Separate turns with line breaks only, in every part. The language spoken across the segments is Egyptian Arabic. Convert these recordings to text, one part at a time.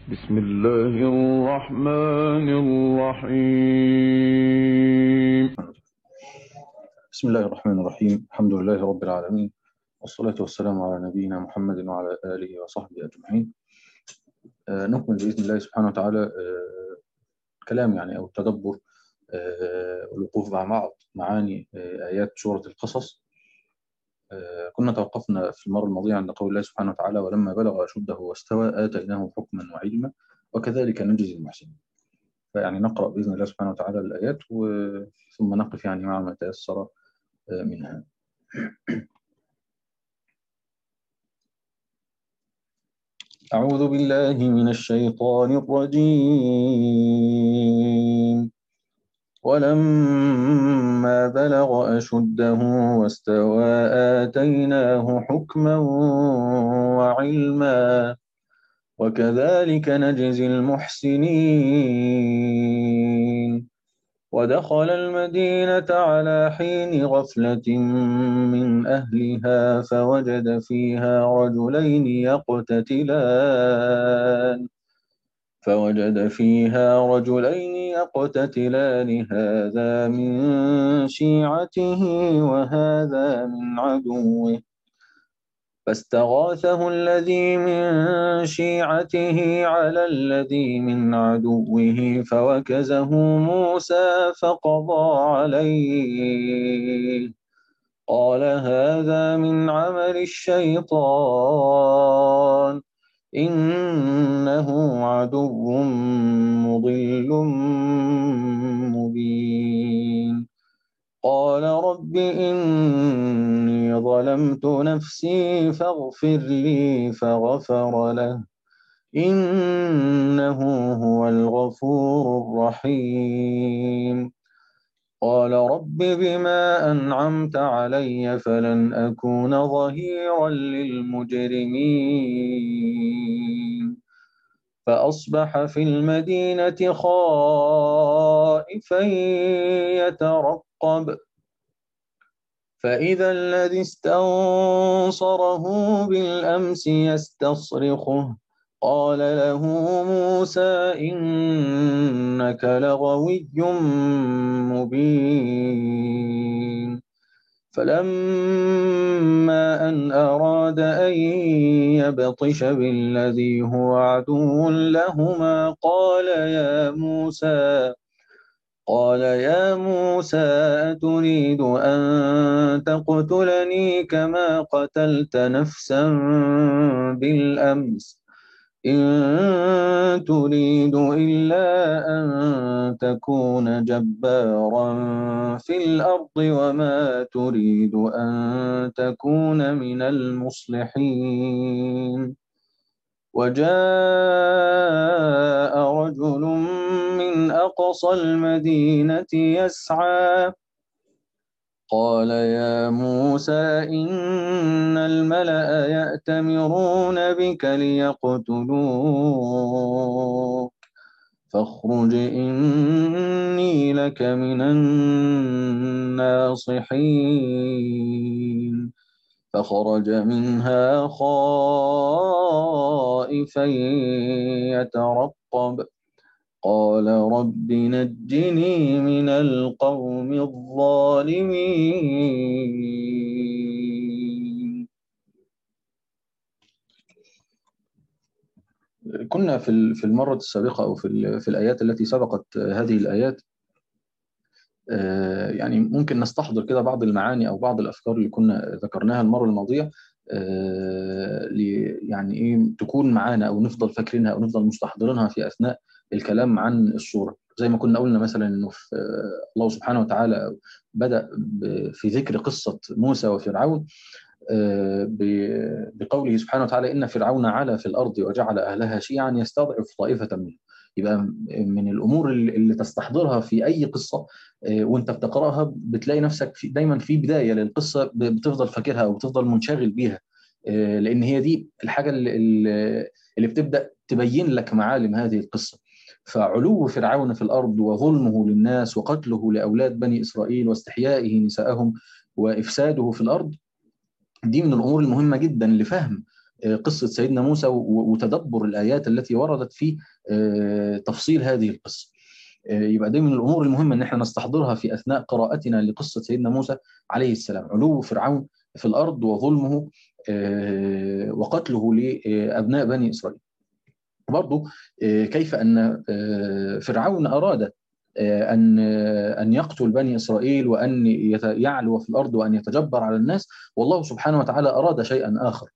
بسم الله الرحمن الرحيم
بسم الله الرحمن الرحيم الحمد لله رب العالمين والصلاة والسلام على نبينا محمد وعلى آله وصحبه أجمعين آه، نكمل بإذن الله سبحانه وتعالى آه، كلام يعني أو تدبر آه، والوقوف مع بعض معاني آه، آيات سورة القصص آه، كنا توقفنا في المرة الماضية عند قول الله سبحانه وتعالى ولما بلغ أشده واستوى آتيناه حكما وعلما وكذلك نجزي المحسنين فيعني نقرأ بإذن الله سبحانه وتعالى الآيات و- ثم نقف يعني مع ما تيسر آه، منها أعوذ بالله من الشيطان الرجيم ولما بلغ أشده واستوى آتيناه حكما وعلما وكذلك نجزي المحسنين ودخل المدينة على حين غفلة من أهلها فوجد فيها رجلين يقتتلان فوجد فيها رجلين يقتتلان هذا من شيعته وهذا من عدوه فاستغاثه الذي من شيعته على الذي من عدوه فوكزه موسى فقضى عليه قال هذا من عمل الشيطان إنه عدو مضل مبين قال رب إني ظلمت نفسي فاغفر لي فغفر له إنه هو الغفور الرحيم قال رب بما أنعمت علي فلن أكون ظهيرا للمجرمين فأصبح في المدينة خائفا يترقب فإذا الذي استنصره بالأمس يستصرخه قال له موسى إنك لغوي مبين فلما أن أراد أن يبطش بالذي هو عدو لهما قال يا موسى قال يا موسى أتريد أن تقتلني كما قتلت نفسا بالأمس إن تريد إلا أن تكون جبارا في الأرض وما تريد أن تكون من المصلحين وجاء رجل من أقصى المدينة يسعى قال يا موسى إن الملأ يأتمرون بك ليقتلوك فاخرج إني لك من الناصحين فخرج منها خائفا يترقب قال رب نجني من القوم الظالمين كنا في ال- في المرة السابقة أو في ال- في الآيات التي سبقت هذه الآيات آه، يعني ممكن نستحضر كده بعض المعاني أو بعض الأفكار اللي كنا ذكرناها المرة الماضية آه، ل- يعني إيه تكون معانا أو نفضل فاكرينها أو نفضل مستحضرينها في أثناء الكلام عن الصورة زي ما كنا قلنا مثلا إنه في آه، الله سبحانه وتعالى بدأ ب- في ذكر قصة موسى وفرعون آه، ب- بقوله سبحانه وتعالى إن فرعون علا في الأرض وجعل أهلها شيعا يستضعف طائفة منهم يبقى من الأمور اللي اللي تستحضرها في أي قصة آه، وأنت بتقرأها بتلاقي نفسك في دايما في بداية للقصة ب- بتفضل فاكرها أو بتفضل منشغل بيها آه، لأن هي دي الحاجة اللي, اللي اللي بتبدأ تبين لك معالم هذه القصة فعلو فرعون في الأرض وظلمه للناس وقتله لأولاد بني إسرائيل واستحيائه نساءهم وإفساده في الأرض دي من الأمور المهمة جدا لفهم قصه سيدنا موسى وتدبر الايات التي وردت في تفصيل هذه القصه. يبقى دي من الامور المهمه ان احنا نستحضرها في اثناء قراءتنا لقصه سيدنا موسى عليه السلام، علو فرعون في الارض وظلمه وقتله لابناء بني اسرائيل. برضه كيف ان فرعون اراد ان ان يقتل بني اسرائيل وان يعلو في الارض وان يتجبر على الناس والله سبحانه وتعالى اراد شيئا اخر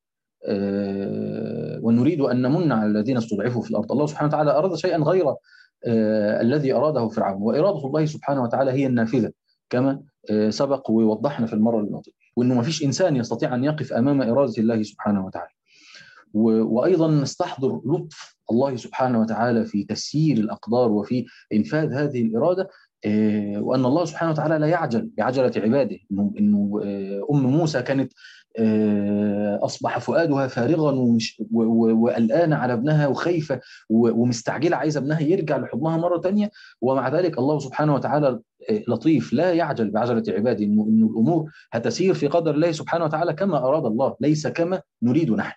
ونريد ان نمن على الذين استضعفوا في الارض الله سبحانه وتعالى اراد شيئا غير الذي اراده فرعون واراده الله سبحانه وتعالى هي النافذه كما سبق ووضحنا في المره الماضيه وانه ما فيش انسان يستطيع ان يقف امام اراده الله سبحانه وتعالى وايضا نستحضر لطف الله سبحانه وتعالى في تسيير الاقدار وفي انفاذ هذه الاراده وان الله سبحانه وتعالى لا يعجل بعجله عباده انه انه ام موسى كانت اصبح فؤادها فارغا وقلقانه على ابنها وخايفه ومستعجله عايزه ابنها يرجع لحضنها مره ثانيه ومع ذلك الله سبحانه وتعالى لطيف لا يعجل بعجله عباده انه انه الامور هتسير في قدر الله سبحانه وتعالى كما اراد الله ليس كما نريد نحن.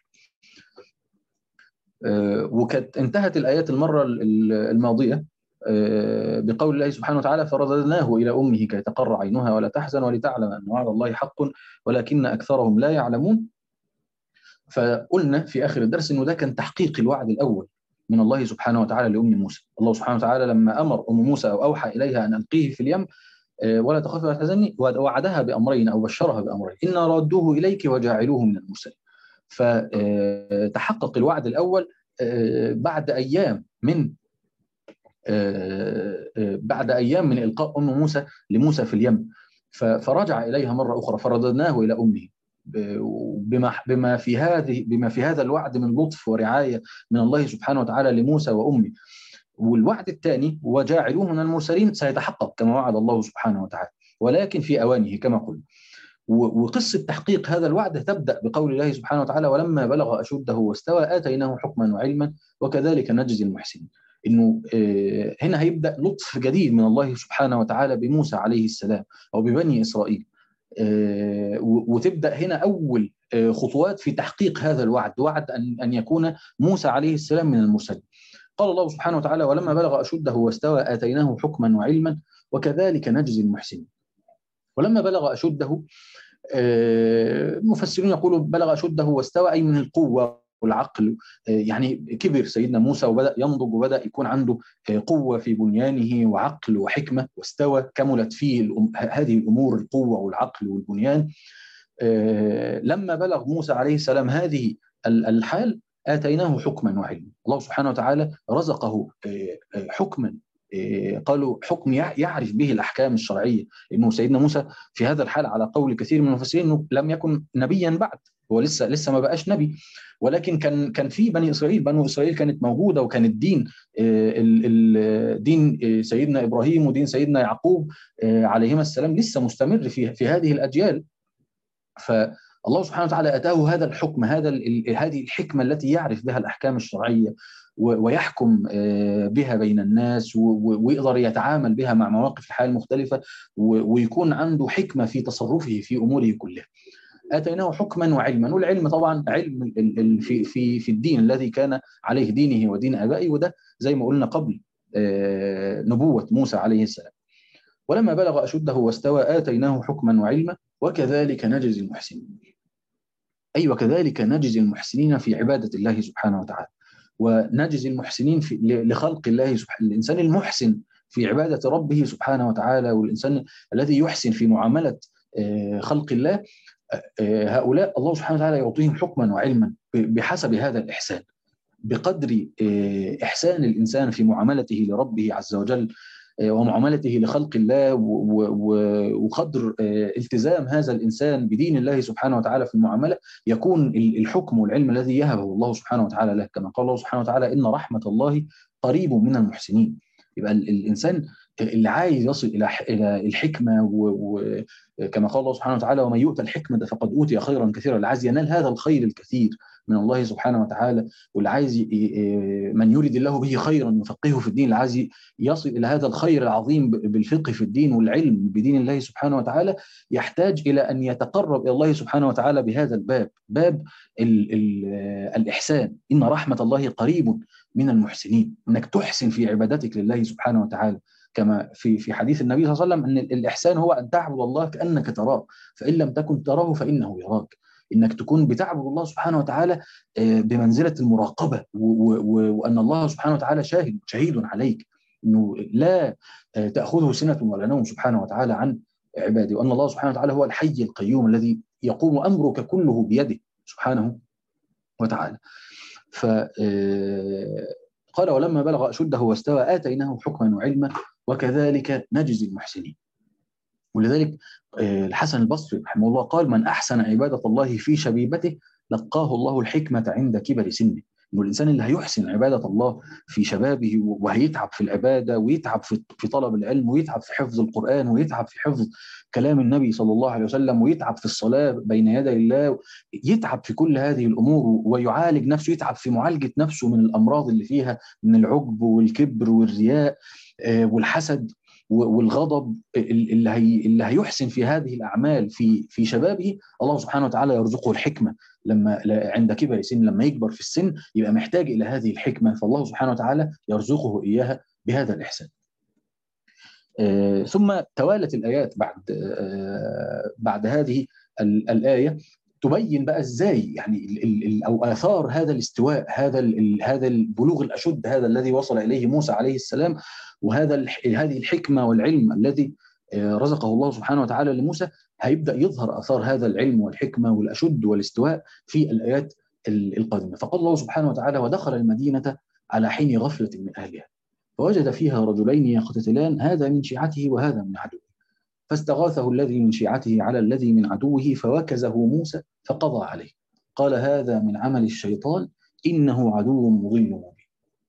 وكانت انتهت الايات المره الماضيه بقول الله سبحانه وتعالى فرددناه الى امه كي تقر عينها ولا تحزن ولتعلم ان وعد الله حق ولكن اكثرهم لا يعلمون فقلنا في اخر الدرس انه ده كان تحقيق الوعد الاول من الله سبحانه وتعالى لام موسى الله سبحانه وتعالى لما امر ام موسى او اوحى اليها ان القيه في اليم ولا تخافي ولا تحزني وعدها بامرين او بشرها بامرين انا رادوه اليك وجاعلوه من المرسلين فتحقق الوعد الاول بعد ايام من بعد ايام من القاء ام موسى لموسى في اليم فرجع اليها مره اخرى فرددناه الى امه بما بما في هذه بما في هذا الوعد من لطف ورعايه من الله سبحانه وتعالى لموسى وامه والوعد الثاني وجاعلوه من المرسلين سيتحقق كما وعد الله سبحانه وتعالى ولكن في اوانه كما قلنا وقصه تحقيق هذا الوعد تبدا بقول الله سبحانه وتعالى ولما بلغ اشده واستوى اتيناه حكما وعلما وكذلك نجزي المحسنين انه هنا هيبدا لطف جديد من الله سبحانه وتعالى بموسى عليه السلام او ببني اسرائيل وتبدا هنا اول خطوات في تحقيق هذا الوعد وعد ان ان يكون موسى عليه السلام من المرسلين قال الله سبحانه وتعالى ولما بلغ اشده واستوى اتيناه حكما وعلما وكذلك نجزي المحسنين ولما بلغ اشده المفسرون يقولوا بلغ اشده واستوى اي من القوه والعقل يعني كبر سيدنا موسى وبدا ينضج وبدا يكون عنده قوه في بنيانه وعقل وحكمه واستوى كملت فيه هذه الامور القوه والعقل والبنيان لما بلغ موسى عليه السلام هذه الحال اتيناه حكما وعلما الله سبحانه وتعالى رزقه حكما قالوا حكم يعرف به الاحكام الشرعيه انه سيدنا موسى في هذا الحال على قول كثير من المفسرين انه لم يكن نبيا بعد هو لسه لسه ما بقاش نبي ولكن كان كان في بني اسرائيل بنو اسرائيل كانت موجوده وكان الدين دين سيدنا ابراهيم ودين سيدنا يعقوب عليهما السلام لسه مستمر في في هذه الاجيال فالله سبحانه وتعالى اتاه هذا الحكم هذا هذه الحكمه التي يعرف بها الاحكام الشرعيه ويحكم بها بين الناس ويقدر يتعامل بها مع مواقف الحياه المختلفه ويكون عنده حكمه في تصرفه في اموره كلها. اتيناه حكما وعلما والعلم طبعا علم في في في الدين الذي كان عليه دينه ودين ابائه وده زي ما قلنا قبل نبوه موسى عليه السلام. ولما بلغ اشده واستوى اتيناه حكما وعلما وكذلك نجزي المحسنين. اي وكذلك نجزي المحسنين في عباده الله سبحانه وتعالى. ونجزي المحسنين في لخلق الله سبحانه الانسان المحسن في عباده ربه سبحانه وتعالى والانسان الذي يحسن في معامله خلق الله هؤلاء الله سبحانه وتعالى يعطيهم حكما وعلما بحسب هذا الاحسان بقدر احسان الانسان في معاملته لربه عز وجل ومعاملته لخلق الله وقدر التزام هذا الانسان بدين الله سبحانه وتعالى في المعامله يكون الحكم والعلم الذي يهبه الله سبحانه وتعالى له كما قال الله سبحانه وتعالى ان رحمه الله قريب من المحسنين يبقى الانسان اللي عايز يصل الى الى الحكمه وكما قال الله سبحانه وتعالى ومن يؤتى الحكمه فقد اوتي خيرا كثيرا اللي عايز ينال هذا الخير الكثير من الله سبحانه وتعالى واللي عايز من يريد الله به خيرا يفقهه في الدين اللي عايز يصل الى هذا الخير العظيم بالفقه في الدين والعلم بدين الله سبحانه وتعالى يحتاج الى ان يتقرب الى الله سبحانه وتعالى بهذا الباب باب ال ال الاحسان ان رحمه الله قريب من المحسنين انك تحسن في عبادتك لله سبحانه وتعالى كما في في حديث النبي صلى الله عليه وسلم ان الاحسان هو ان تعبد الله كانك تراه فان لم تكن تراه فانه يراك انك تكون بتعبد الله سبحانه وتعالى بمنزله المراقبه وان الله سبحانه وتعالى شاهد شهيد عليك انه لا تاخذه سنه ولا نوم سبحانه وتعالى عن عباده وان الله سبحانه وتعالى هو الحي القيوم الذي يقوم امرك كله بيده سبحانه وتعالى ف قال ولما بلغ اشده واستوى اتيناه حكما وعلما وكذلك نجزي المحسنين ولذلك الحسن البصري رحمه الله قال من احسن عباده الله في شبيبته لقاه الله الحكمه عند كبر سنه انه الانسان اللي هيحسن عباده الله في شبابه وهيتعب في العباده ويتعب في طلب العلم ويتعب في حفظ القران ويتعب في حفظ كلام النبي صلى الله عليه وسلم ويتعب في الصلاه بين يدي الله يتعب في كل هذه الامور ويعالج نفسه يتعب في معالجه نفسه من الامراض اللي فيها من العجب والكبر والرياء والحسد والغضب اللي هي اللي هيحسن في هذه الاعمال في في شبابه الله سبحانه وتعالى يرزقه الحكمه لما عند كبر سن لما يكبر في السن يبقى محتاج الى هذه الحكمه فالله سبحانه وتعالى يرزقه اياها بهذا الاحسان. آه ثم توالت الايات بعد آه بعد هذه الايه تبين بقى ازاي يعني ال ال او اثار هذا الاستواء هذا ال هذا البلوغ الاشد هذا الذي وصل اليه موسى عليه السلام وهذا هذه الحكمه والعلم الذي رزقه الله سبحانه وتعالى لموسى هيبدا يظهر اثار هذا العلم والحكمه والاشد والاستواء في الايات القادمه فقال الله سبحانه وتعالى ودخل المدينه على حين غفله من اهلها فوجد فيها رجلين يقتتلان هذا من شيعته وهذا من عدوه فاستغاثه الذي من شيعته على الذي من عدوه فوكزه موسى فقضى عليه قال هذا من عمل الشيطان انه عدو مضل مبين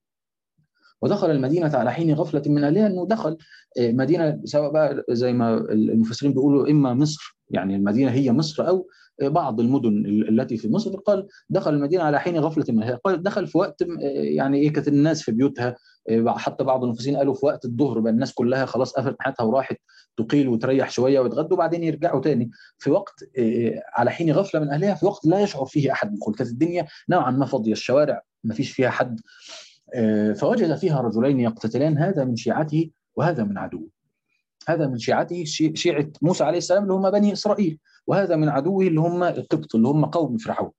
ودخل المدينة على حين غفلة من أهلها أنه دخل مدينة سواء بقى زي ما المفسرين بيقولوا إما مصر يعني المدينة هي مصر أو بعض المدن التي في مصر قال دخل المدينة على حين غفلة من أهلها قال دخل في وقت يعني إيه كانت الناس في بيوتها حتى بعض المفسرين قالوا في وقت الظهر بقى الناس كلها خلاص قفلت حياتها وراحت تقيل وتريح شويه ويتغدوا وبعدين يرجعوا تاني في وقت على حين غفله من اهلها في وقت لا يشعر فيه احد بالدخول كانت الدنيا نوعا ما فاضيه الشوارع ما فيش فيها حد فوجد فيها رجلين يقتتلان هذا من شيعته وهذا من عدوه هذا من شيعته شيعة موسى عليه السلام اللي هم بني إسرائيل وهذا من عدوه اللي هم القبط اللي هم قوم فرعون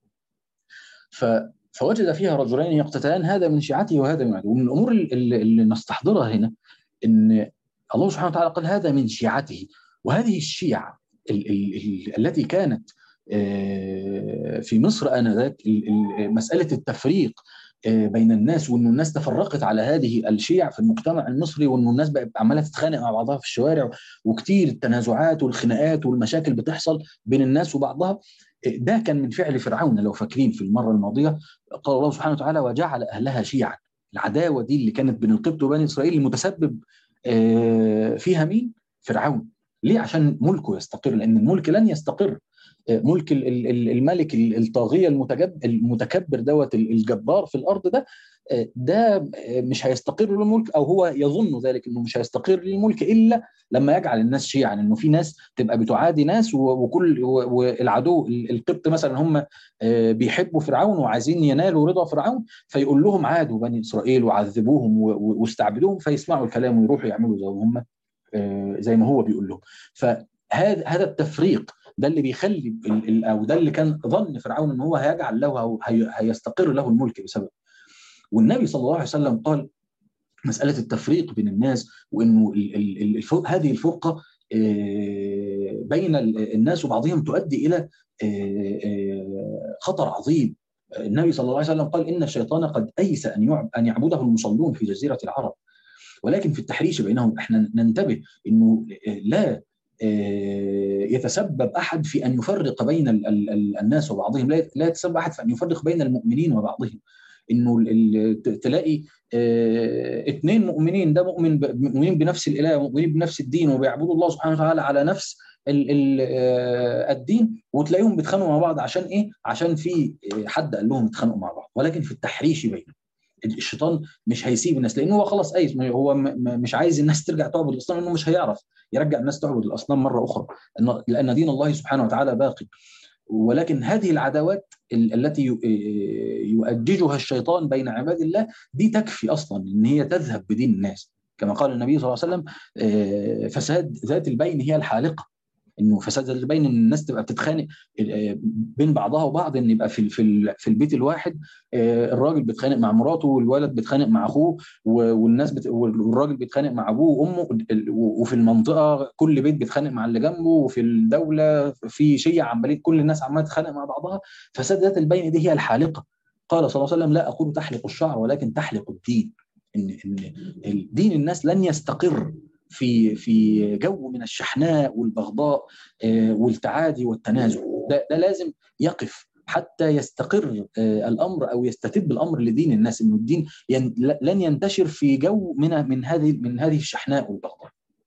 فوجد فيها رجلين يقتتلان هذا من شيعته وهذا من عدوه من الأمور اللي, اللي نستحضرها هنا إن الله سبحانه وتعالى قال هذا من شيعته وهذه الشيعة ال ال ال التي كانت في مصر آنذاك مسألة التفريق بين الناس وان الناس تفرقت على هذه الشيع في المجتمع المصري وان الناس بقت عماله تتخانق مع بعضها في الشوارع وكتير التنازعات والخناقات والمشاكل بتحصل بين الناس وبعضها ده كان من فعل فرعون لو فاكرين في المره الماضيه قال الله سبحانه وتعالى وجعل اهلها شيعا العداوه دي اللي كانت بين القبط وبني اسرائيل المتسبب فيها مين؟ فرعون ليه؟ عشان ملكه يستقر لان الملك لن يستقر ملك الملك الطاغيه المتكبر دوت الجبار في الارض ده ده مش هيستقر له الملك او هو يظن ذلك انه مش هيستقر للملك الا لما يجعل الناس شيعا انه في ناس تبقى بتعادي ناس وكل والعدو القبط مثلا هم بيحبوا فرعون وعايزين ينالوا رضا فرعون فيقول لهم عادوا بني اسرائيل وعذبوهم واستعبدوهم فيسمعوا الكلام ويروحوا يعملوا زي ما هم زي ما هو بيقول لهم فهذا هذا التفريق ده اللي بيخلي او ده اللي كان ظن فرعون ان هو هيجعل له او هيستقر له الملك بسبب والنبي صلى الله عليه وسلم قال مساله التفريق بين الناس وانه الفرق هذه الفرقه بين الناس وبعضهم تؤدي الى خطر عظيم النبي صلى الله عليه وسلم قال ان الشيطان قد ايس ان ان يعبده المصلون في جزيره العرب ولكن في التحريش بينهم احنا ننتبه انه لا يتسبب احد في ان يفرق بين الناس وبعضهم لا يتسبب احد في ان يفرق بين المؤمنين وبعضهم انه تلاقي اثنين مؤمنين ده مؤمن مؤمنين بنفس الاله مؤمنين بنفس الدين وبيعبدوا الله سبحانه وتعالى على نفس ال ال الدين وتلاقيهم بيتخانقوا مع بعض عشان ايه؟ عشان في حد قال لهم يتخانقوا مع بعض ولكن في التحريش بينهم الشيطان مش هيسيب الناس لانه هو خلاص ايس هو مش عايز الناس ترجع تعبد الاصنام لانه مش هيعرف يرجع الناس تعبد الاصنام مره اخرى لان دين الله سبحانه وتعالى باقي ولكن هذه العداوات التي يؤججها الشيطان بين عباد الله دي تكفي اصلا ان هي تذهب بدين الناس كما قال النبي صلى الله عليه وسلم فساد ذات البين هي الحالقه انه فساد ذات البين ان الناس تبقى بتتخانق بين بعضها وبعض ان يبقى في في في البيت الواحد الراجل بيتخانق مع مراته والولد بيتخانق مع اخوه والناس بت... والراجل بيتخانق مع ابوه وامه وفي المنطقه كل بيت بيتخانق مع اللي جنبه وفي الدوله في شيعة عمالين كل الناس عماله تتخانق مع بعضها فساد ذات البين دي هي الحالقه قال صلى الله عليه وسلم لا اقول تحلق الشعر ولكن تحلق الدين ان ان دين الناس لن يستقر في في جو من الشحناء والبغضاء والتعادي والتنازع ده, ده لازم يقف حتى يستقر الامر او يستتب الامر لدين الناس انه الدين لن ينتشر في جو من من هذه من هذه الشحناء والبغضاء.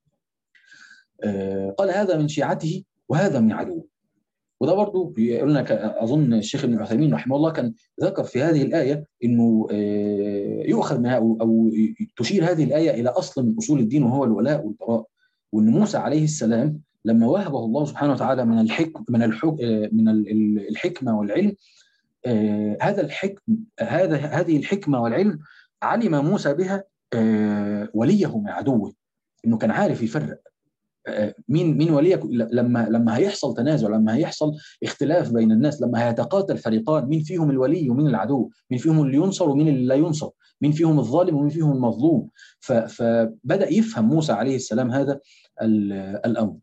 قال هذا من شيعته وهذا من عدوه. وده برضه قلنا اظن الشيخ ابن عثيمين رحمه الله كان ذكر في هذه الايه انه يؤخذ منها او تشير هذه الايه الى اصل من اصول الدين وهو الولاء والبراء وان موسى عليه السلام لما وهبه الله سبحانه وتعالى من الحكم من الحكم من الحكمه والعلم هذا الحكم هذا هذه الحكمه والعلم علم موسى بها وليه من عدوه انه كان عارف يفرق مين مين وليك لما لما هيحصل تنازع لما هيحصل اختلاف بين الناس لما هيتقاتل فريقان مين فيهم الولي ومين العدو مين فيهم اللي ينصر ومين اللي لا ينصر مين فيهم الظالم ومين فيهم المظلوم فبدا يفهم موسى عليه السلام هذا الامر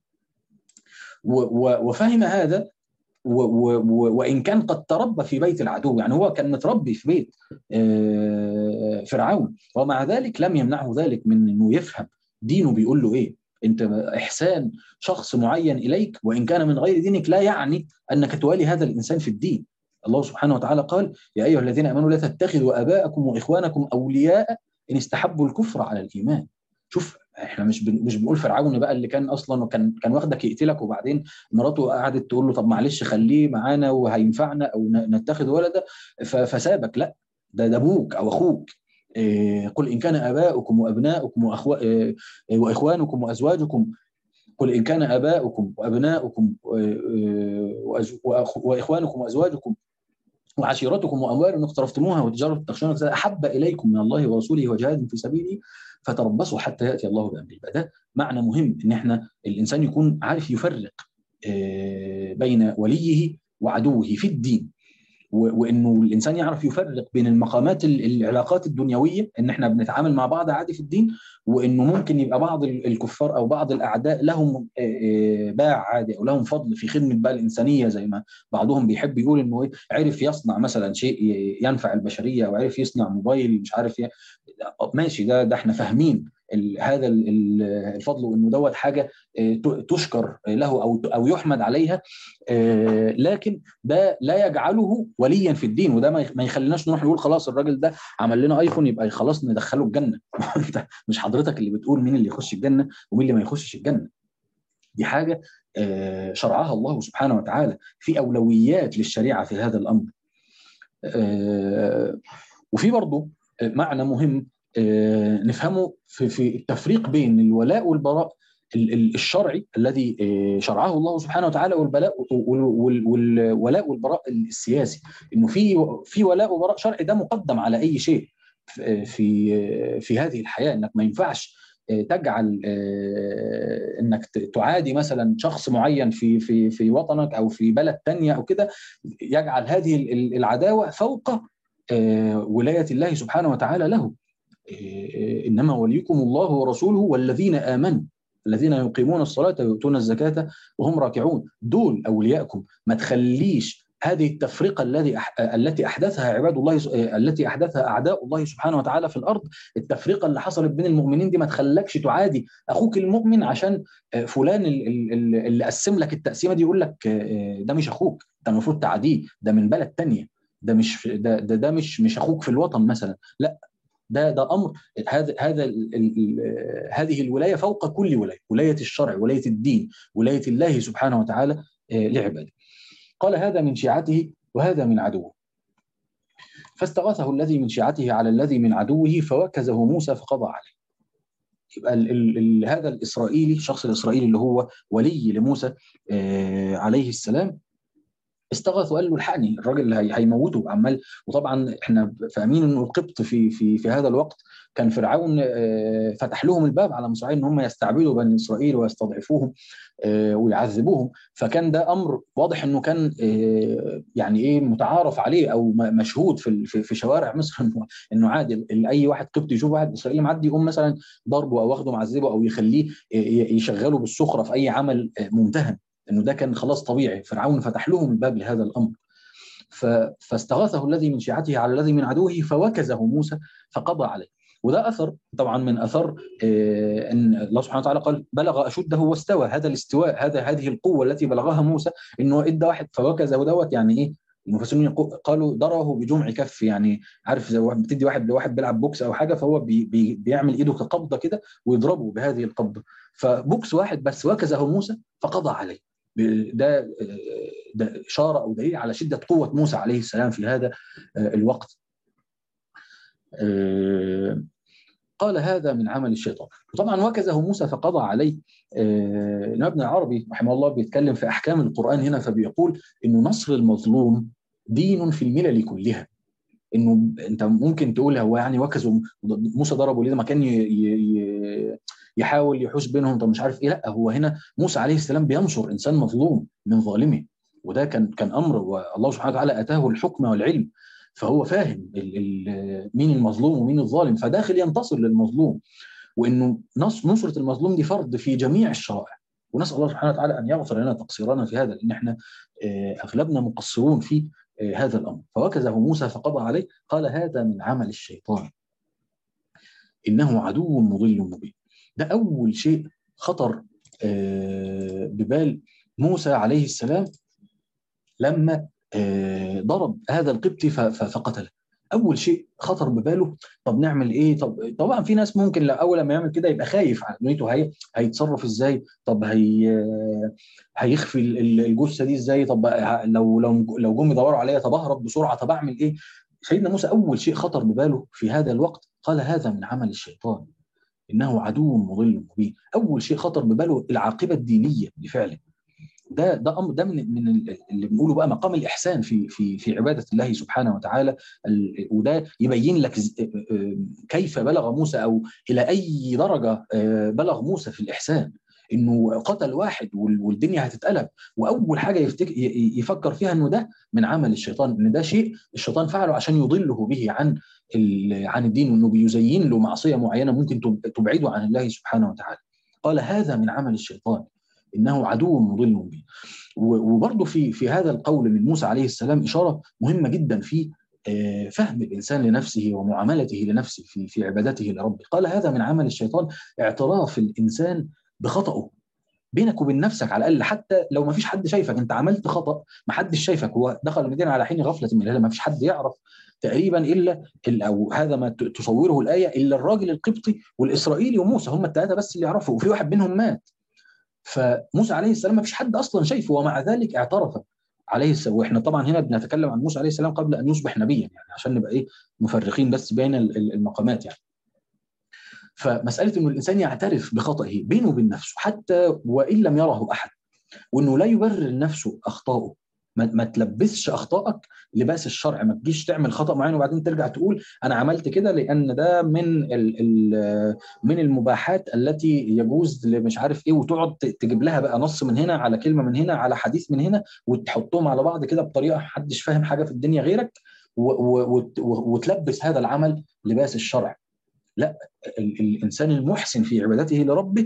وفهم هذا وان كان قد تربى في بيت العدو يعني هو كان متربي في بيت فرعون ومع ذلك لم يمنعه ذلك من انه يفهم دينه بيقول له ايه انت احسان شخص معين اليك وان كان من غير دينك لا يعني انك توالي هذا الانسان في الدين الله سبحانه وتعالى قال يا ايها الذين امنوا لا تتخذوا اباءكم واخوانكم اولياء ان استحبوا الكفر على الايمان شوف احنا مش بن... مش بنقول فرعون بقى اللي كان اصلا وكان كان واخدك يقتلك وبعدين مراته قعدت تقول له طب معلش خليه معانا وهينفعنا او نتخذ ولدا ف... فسابك لا ده ده ابوك او اخوك قل إن كان آباؤكم وأبناؤكم وأخو... وإخوانكم وأزواجكم قل إن كان آباؤكم وأبناؤكم وإخوانكم وأزواجكم وعشيرتكم وأموال اقترفتموها وتجارة تخشون أحب إليكم من الله ورسوله وجهاد في سبيله فتربصوا حتى يأتي الله بأمره ده معنى مهم إن إحنا الإنسان يكون عارف يفرق بين وليه وعدوه في الدين وانه الانسان يعرف يفرق بين المقامات العلاقات الدنيويه ان احنا بنتعامل مع بعض عادي في الدين وانه ممكن يبقى بعض الكفار او بعض الاعداء لهم باع عادي او لهم فضل في خدمه بقى الانسانيه زي ما بعضهم بيحب يقول انه عرف يصنع مثلا شيء ينفع البشريه او عرف يصنع موبايل مش عارف ي... ماشي ده ده احنا فاهمين هذا الفضل وانه دوت حاجه تشكر له او او يحمد عليها لكن ده لا يجعله وليا في الدين وده ما يخليناش نروح نقول خلاص الراجل ده عمل لنا ايفون يبقى خلاص ندخله الجنه مش حضرتك اللي بتقول مين اللي يخش الجنه ومين اللي ما يخشش الجنه دي حاجه شرعها الله سبحانه وتعالى في اولويات للشريعه في هذا الامر وفي برضه معنى مهم نفهمه في في التفريق بين الولاء والبراء الشرعي الذي شرعه الله سبحانه وتعالى والبلاء والولاء والبراء السياسي انه في في ولاء وبراء شرعي ده مقدم على اي شيء في في هذه الحياه انك ما ينفعش تجعل انك تعادي مثلا شخص معين في في في وطنك او في بلد تانية او كده يجعل هذه العداوه فوق ولايه الله سبحانه وتعالى له انما وليكم الله ورسوله والذين امنوا الذين يقيمون الصلاه ويؤتون الزكاه وهم راكعون دول اولياءكم ما تخليش هذه التفرقه الذي التي احدثها عباد الله التي احدثها اعداء الله سبحانه وتعالى في الارض التفرقه اللي حصلت بين المؤمنين دي ما تخلكش تعادي اخوك المؤمن عشان فلان اللي قسم لك التقسيمه دي يقول لك ده مش اخوك ده المفروض تعاديه ده من بلد تانية ده مش ده ده, ده مش مش اخوك في الوطن مثلا لا ده ده امر هذا هذا ال ال هذه الولايه فوق كل ولايه ولايه الشرع ولايه الدين ولايه الله سبحانه وتعالى لعباده قال هذا من شيعته وهذا من عدوه فاستغاثه الذي من شيعته على الذي من عدوه فوكزه موسى فقضى عليه يبقى ال ال ال هذا الاسرائيلي الشخص الاسرائيلي اللي هو ولي لموسى آه عليه السلام استغاث وقال له الحقني الراجل اللي هيموته عمال وطبعا احنا فاهمين انه القبط في في في هذا الوقت كان فرعون فتح لهم الباب على مصراعين ان هم يستعبدوا بني اسرائيل ويستضعفوهم ويعذبوهم فكان ده امر واضح انه كان يعني ايه متعارف عليه او مشهود في في شوارع مصر انه عادي اي واحد قبطي يشوف واحد اسرائيلي معدي يقوم مثلا ضربه او واخده معذبه او يخليه يشغله بالسخره في اي عمل ممتهن انه ده كان خلاص طبيعي فرعون فتح لهم الباب لهذا الامر فاستغاثه الذي من شيعته على الذي من عدوه فوكزه موسى فقضى عليه وده اثر طبعا من اثر ان الله سبحانه وتعالى قال بلغ اشده واستوى هذا الاستواء هذا هذه القوه التي بلغها موسى انه ادى واحد فوكزه دوت يعني ايه المفسرين قالوا ضربه بجمع كف يعني عارف زي واحد بتدي واحد لواحد بيلعب بوكس او حاجه فهو بي بي بيعمل ايده كقبضه كده ويضربه بهذه القبضه فبوكس واحد بس وكزه موسى فقضى عليه ده ده اشاره او دليل على شده قوه موسى عليه السلام في هذا الوقت قال هذا من عمل الشيطان وطبعا وكزه موسى فقضى عليه ابن العربي رحمه الله بيتكلم في احكام القران هنا فبيقول انه نصر المظلوم دين في الملل كلها انه انت ممكن تقول هو يعني وكزوا موسى ضربه ليه ما كان يحاول يحوش بينهم طب مش عارف ايه لا هو هنا موسى عليه السلام بينصر انسان مظلوم من ظالمه وده كان كان امر والله سبحانه وتعالى اتاه الحكم والعلم فهو فاهم ال ال مين المظلوم ومين الظالم فداخل ينتصر للمظلوم وانه نصره المظلوم دي فرض في جميع الشرائع ونسال الله سبحانه وتعالى ان يغفر لنا تقصيرنا في هذا لان احنا اغلبنا مقصرون في هذا الامر فوكزه موسى فقضى عليه قال هذا من عمل الشيطان انه عدو مضل مبين ده اول شيء خطر ببال موسى عليه السلام لما ضرب هذا القبطي فقتله اول شيء خطر بباله طب نعمل ايه طب طبعا في ناس ممكن اول لما يعمل كده يبقى خايف على دنيته هي هيتصرف ازاي طب هي هيخفي الجثه دي ازاي طب لو لو لو جم يدوروا عليا طب اهرب بسرعه طب اعمل ايه سيدنا موسى اول شيء خطر بباله في هذا الوقت قال هذا من عمل الشيطان انه عدو مضل مبين اول شيء خطر بباله العاقبه الدينيه لفعله ده ده امر ده من من اللي بنقوله بقى مقام الاحسان في في في عباده الله سبحانه وتعالى وده يبين لك كيف بلغ موسى او الى اي درجه بلغ موسى في الاحسان انه قتل واحد والدنيا هتتقلب واول حاجه يفتك يفكر فيها انه ده من عمل الشيطان ان ده شيء الشيطان فعله عشان يضله به عن عن الدين وانه بيزين له معصيه معينه ممكن تبعده عن الله سبحانه وتعالى قال هذا من عمل الشيطان انه عدو مضل مبين وبرضه في في هذا القول من موسى عليه السلام اشاره مهمه جدا في فهم الانسان لنفسه ومعاملته لنفسه في في عبادته لربه قال هذا من عمل الشيطان اعتراف الانسان بخطأه بينك وبين نفسك على الاقل حتى لو ما فيش حد شايفك انت عملت خطا ما حدش شايفك هو دخل المدينه على حين غفله من الله ما فيش حد يعرف تقريبا الا او هذا ما تصوره الايه الا الراجل القبطي والاسرائيلي وموسى هم الثلاثه بس اللي يعرفوا وفي واحد منهم مات فموسى عليه السلام ما فيش حد اصلا شايفه ومع ذلك اعترف عليه السلام واحنا طبعا هنا بنتكلم عن موسى عليه السلام قبل ان يصبح نبيا يعني عشان نبقى ايه مفرقين بس بين المقامات يعني فمساله انه الانسان يعترف بخطئه بينه وبين نفسه حتى وان لم يره احد وانه لا يبرر لنفسه اخطائه ما, ما تلبسش اخطائك لباس الشرع ما تجيش تعمل خطا معين وبعدين ترجع تقول انا عملت كده لان ده من ال ال من المباحات التي يجوز مش عارف ايه وتقعد تجيب لها بقى نص من هنا على كلمه من هنا على حديث من هنا وتحطهم على بعض كده بطريقه محدش فاهم حاجه في الدنيا غيرك وتلبس هذا العمل لباس الشرع لا الانسان المحسن في عبادته لربه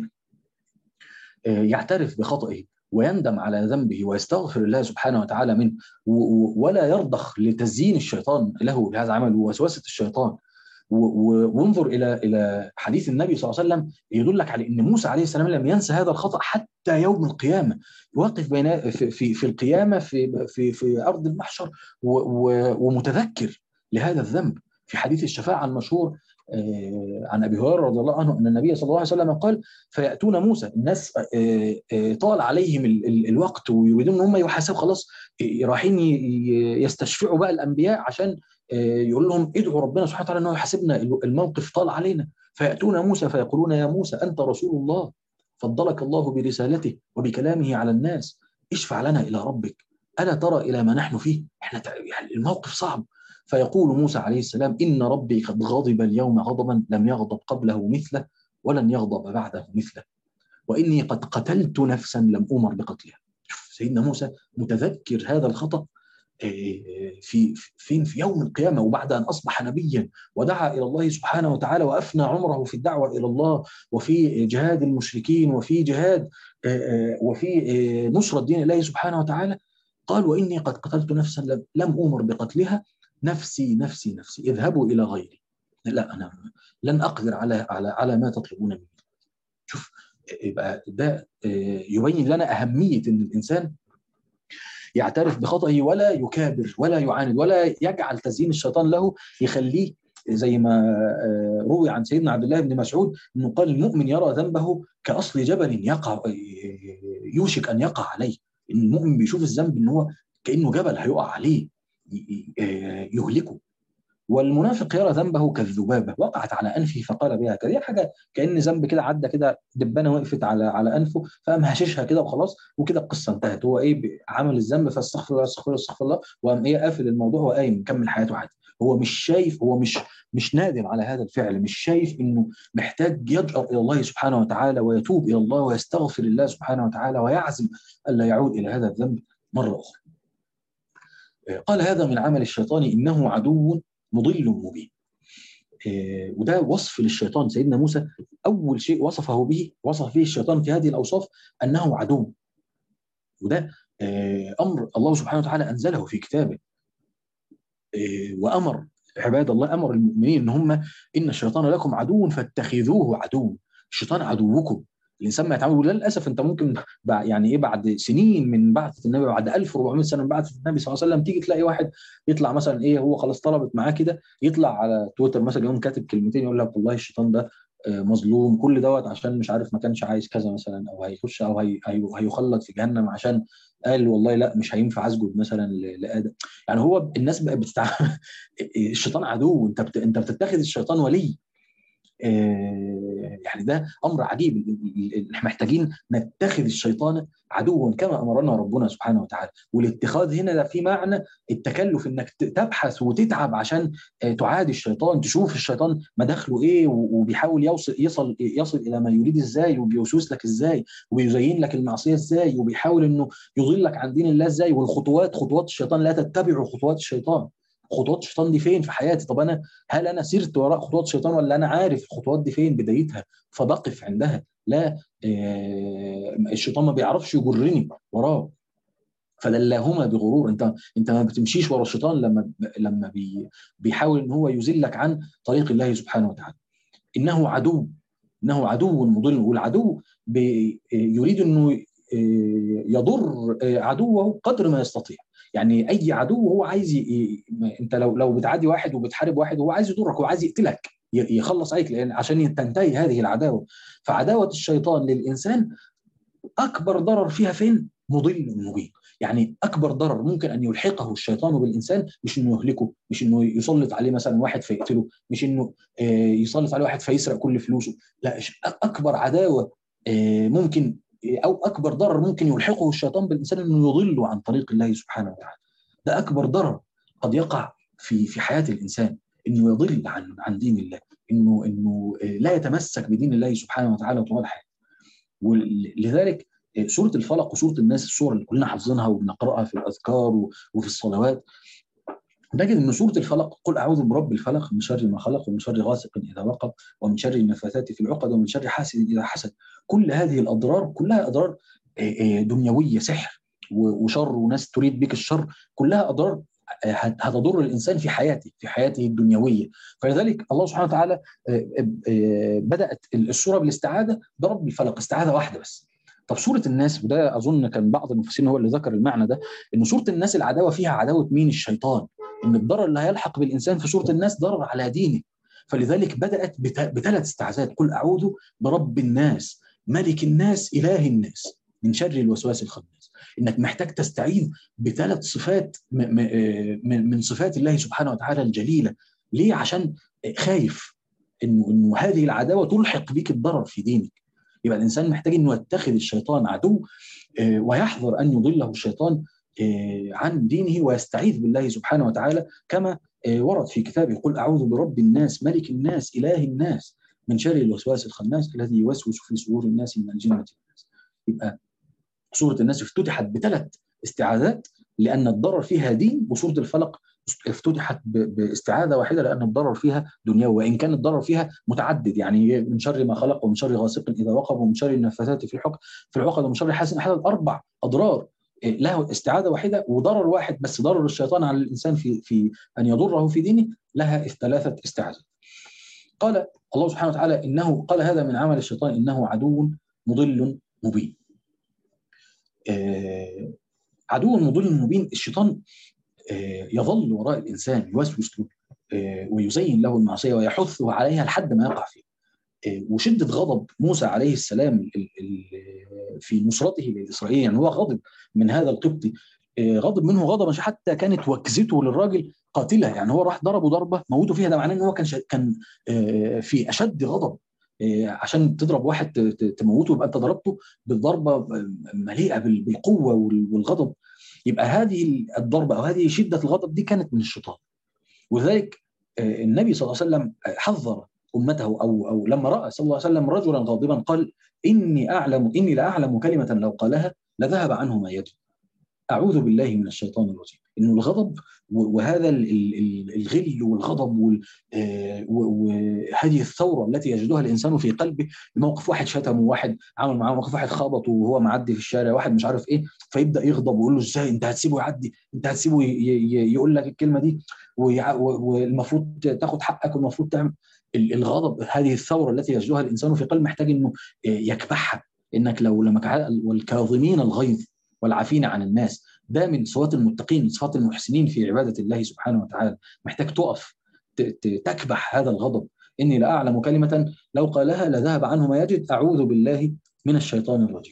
يعترف بخطئه ويندم على ذنبه ويستغفر الله سبحانه وتعالى منه ولا يرضخ لتزيين الشيطان له لهذا العمل ووسوسه الشيطان وانظر الى الى حديث النبي صلى الله عليه وسلم يدلك على ان موسى عليه السلام لم ينسى هذا الخطا حتى يوم القيامه يوقف بين في في, في القيامه في في في ارض المحشر ومتذكر لهذا الذنب في حديث الشفاعه المشهور عن ابي هريره رضي الله عنه ان النبي صلى الله عليه وسلم قال فياتون موسى الناس طال عليهم الوقت ويريدون ان هم يحاسبوا خلاص رايحين يستشفعوا بقى الانبياء عشان يقول لهم ادعوا ربنا سبحانه وتعالى انه يحاسبنا الموقف طال علينا فياتون موسى فيقولون يا موسى انت رسول الله فضلك الله برسالته وبكلامه على الناس اشفع لنا الى ربك الا ترى الى ما نحن فيه احنا يعني الموقف صعب فيقول موسى عليه السلام ان ربي قد غضب اليوم غضبا لم يغضب قبله مثله ولن يغضب بعده مثله واني قد قتلت نفسا لم امر بقتلها شوف سيدنا موسى متذكر هذا الخطا في فين في يوم القيامه وبعد ان اصبح نبيا ودعا الى الله سبحانه وتعالى وافنى عمره في الدعوه الى الله وفي جهاد المشركين وفي جهاد وفي نصره دين الله سبحانه وتعالى قال واني قد قتلت نفسا لم امر بقتلها نفسي نفسي نفسي اذهبوا الى غيري لا انا لن اقدر على على على ما تطلبون مني شوف يبقى ده يبين لنا اهميه ان الانسان يعترف بخطئه ولا يكابر ولا يعاند ولا يجعل تزيين الشيطان له يخليه زي ما روي عن سيدنا عبد الله بن مسعود انه قال المؤمن يرى ذنبه كاصل جبل يقع يوشك ان يقع عليه المؤمن بيشوف الذنب ان هو كانه جبل هيقع عليه يهلكه والمنافق يرى ذنبه كالذبابه وقعت على انفه فقال بها كذا حاجه كان ذنب كده عدى كده دبانه وقفت على على انفه فقام هششها كده وخلاص وكده القصه انتهت هو ايه عمل الذنب فاستغفر الله استغفر الله استغفر الله وقام ايه قافل الموضوع وقايم مكمل حياته عادي هو مش شايف هو مش مش نادم على هذا الفعل مش شايف انه محتاج يجأر الى الله سبحانه وتعالى ويتوب الى الله ويستغفر الله سبحانه وتعالى ويعزم الا يعود الى هذا الذنب مره اخرى. قال هذا من عمل الشيطان انه عدو مضل مبين وده وصف للشيطان سيدنا موسى اول شيء وصفه به وصف به الشيطان في هذه الاوصاف انه عدو وده امر الله سبحانه وتعالى انزله في كتابه وامر عباد الله امر المؤمنين ان هم ان الشيطان لكم عدو فاتخذوه عدو الشيطان عدوكم الانسان ما يتعامل للاسف انت ممكن يعني ايه بعد سنين من بعثه النبي بعد 1400 سنه من بعثه النبي صلى الله عليه وسلم تيجي تلاقي واحد يطلع مثلا ايه هو خلاص طلبت معاه كده يطلع على تويتر مثلا يقوم كاتب كلمتين يقول لك والله الشيطان ده مظلوم كل دوت عشان مش عارف ما كانش عايز كذا مثلا او هيخش او هي هيخلد في جهنم عشان قال والله لا مش هينفع اسجد مثلا لادم يعني هو الناس بقت بتستعمل الشيطان عدو انت بت... انت بتتخذ الشيطان ولي يعني ده امر عجيب احنا محتاجين نتخذ الشيطان عدوا كما امرنا ربنا سبحانه وتعالى والاتخاذ هنا ده في معنى التكلف انك تبحث وتتعب عشان تعادي الشيطان تشوف الشيطان مداخله ايه وبيحاول يوصل يصل يصل الى ما يريد ازاي وبيوسوس لك ازاي وبيزين لك المعصيه ازاي وبيحاول انه يضلك عن دين الله ازاي والخطوات خطوات الشيطان لا تتبعوا خطوات الشيطان خطوات الشيطان دي فين في حياتي طب انا هل انا سرت وراء خطوات الشيطان ولا انا عارف الخطوات دي فين بدايتها فبقف عندها لا الشيطان ما بيعرفش يجرني وراه فدلاهما بغرور انت انت ما بتمشيش ورا الشيطان لما لما بي بيحاول ان هو يذلك عن طريق الله سبحانه وتعالى انه عدو انه عدو مضل والعدو يريد انه يضر عدوه قدر ما يستطيع يعني اي عدو هو عايز ي... انت لو لو بتعادي واحد وبتحارب واحد هو عايز يضرك هو عايز يقتلك يخلص عليك لان عشان تنتهي هذه العداوه فعداوه الشيطان للانسان اكبر ضرر فيها فين؟ مضل مبين يعني اكبر ضرر ممكن ان يلحقه الشيطان بالانسان مش انه يهلكه مش انه يسلط عليه مثلا واحد فيقتله مش انه يسلط عليه واحد فيسرق كل فلوسه لا اكبر عداوه ممكن او اكبر ضرر ممكن يلحقه الشيطان بالانسان انه يضله عن طريق الله سبحانه وتعالى ده اكبر ضرر قد يقع في في حياه الانسان انه يضل عن عن دين الله انه انه لا يتمسك بدين الله سبحانه وتعالى طوال حياته ولذلك سوره الفلق وسوره الناس السور اللي كلنا حافظينها وبنقراها في الاذكار وفي الصلوات نجد ان سوره الفلق قل اعوذ برب الفلق من شر ما خلق ومن شر غاسق اذا وقب ومن شر النفاثات في العقد ومن شر حاسد اذا حسد كل هذه الاضرار كلها اضرار دنيويه سحر وشر وناس تريد بك الشر كلها اضرار هتضر الانسان في حياته في حياته الدنيويه فلذلك الله سبحانه وتعالى بدات السوره بالاستعاذه برب الفلق استعاذه واحده بس طب سوره الناس وده اظن كان بعض المفسرين هو اللي ذكر المعنى ده ان سوره الناس العداوه فيها عداوه مين الشيطان ان الضرر اللي هيلحق بالانسان في سوره الناس ضرر على دينه فلذلك بدات بثلاث استعاذات قل اعوذ برب الناس ملك الناس اله الناس من شر الوسواس الخناس انك محتاج تستعيذ بثلاث صفات من صفات الله سبحانه وتعالى الجليله ليه عشان خايف انه انه هذه العداوه تلحق بك الضرر في دينك يبقى الانسان محتاج انه يتخذ الشيطان عدو ويحذر ان يضله الشيطان عن دينه ويستعيذ بالله سبحانه وتعالى كما ورد في كتابه قل اعوذ برب الناس ملك الناس اله الناس من شر الوسواس الخناس الذي يوسوس في صدور الناس من الجنه والناس يبقى سوره الناس افتتحت بثلاث استعاذات لان الضرر فيها دين وسوره الفلق افتتحت باستعاذه واحده لان الضرر فيها دنيوي وان كان الضرر فيها متعدد يعني من شر ما خلق ومن شر غاسق اذا وقب ومن شر النفاثات في الحكم في العقد ومن شر حاسد حدث اربع اضرار له استعاذه واحده وضرر واحد بس ضرر الشيطان على الانسان في في ان يضره في دينه لها ثلاثه استعاذات. قال الله سبحانه وتعالى انه قال هذا من عمل الشيطان انه عدو مضل مبين. آه عدو مضل مبين الشيطان آه يظل وراء الانسان يوسوس له آه ويزين له المعصيه ويحثه عليها لحد ما يقع فيها. وشده غضب موسى عليه السلام في نصرته للاسرائيليين يعني هو غضب من هذا القبطي غضب منه غضبا حتى كانت وكزته للراجل قاتله يعني هو راح ضربه ضربه موته فيها ده معناه ان هو كان كان في اشد غضب عشان تضرب واحد تموته يبقى انت ضربته بالضربه مليئه بالقوه والغضب يبقى هذه الضربه او هذه شده الغضب دي كانت من الشيطان ولذلك النبي صلى الله عليه وسلم حذر امته او او لما راى صلى الله عليه وسلم رجلا غاضبا قال اني اعلم اني لاعلم كلمه لو قالها لذهب عنه ما يجب. اعوذ بالله من الشيطان الرجيم انه الغضب وهذا الغل والغضب وهذه الثوره التي يجدها الانسان في قلبه بموقف واحد شتمه واحد عمل معاه موقف واحد خبطه وهو معدي في الشارع واحد مش عارف ايه فيبدا يغضب ويقول له ازاي انت هتسيبه يعدي انت هتسيبه يقول لك الكلمه دي والمفروض تاخد حقك والمفروض تعمل الغضب هذه الثوره التي يجدها الانسان في قلبه محتاج انه يكبحها انك لو لما والكاظمين الغيظ والعافين عن الناس ده من صفات المتقين من صفات المحسنين في عباده الله سبحانه وتعالى محتاج تقف تكبح هذا الغضب اني لاعلم كلمه لو قالها لذهب عنه ما يجد اعوذ بالله من الشيطان الرجيم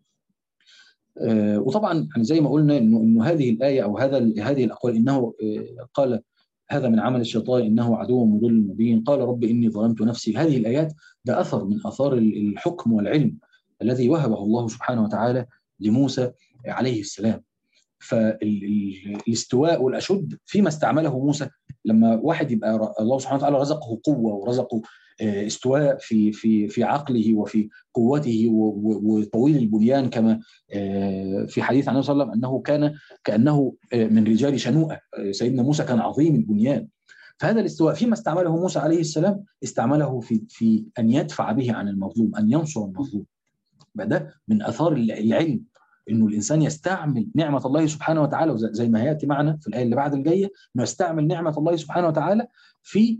آه وطبعا يعني زي ما قلنا انه انه هذه الايه او هذا هذه الاقوال انه آه قال هذا من عمل الشيطان انه عدو مضل مبين قال رب اني ظلمت نفسي هذه الايات ده اثر من اثار الحكم والعلم الذي وهبه الله سبحانه وتعالى لموسى عليه السلام فالاستواء والاشد فيما استعمله موسى لما واحد يبقى الله سبحانه وتعالى رزقه قوه ورزقه استواء في في في عقله وفي قوته وطويل البنيان كما في حديث عن النبي صلى الله عليه وسلم انه كان كانه من رجال شنوءه سيدنا موسى كان عظيم البنيان فهذا الاستواء فيما استعمله موسى عليه السلام استعمله في في ان يدفع به عن المظلوم ان ينصر المظلوم ده من اثار العلم انه الانسان يستعمل نعمه الله سبحانه وتعالى زي ما هياتي معنا في الايه اللي بعد الجايه انه يستعمل نعمه الله سبحانه وتعالى في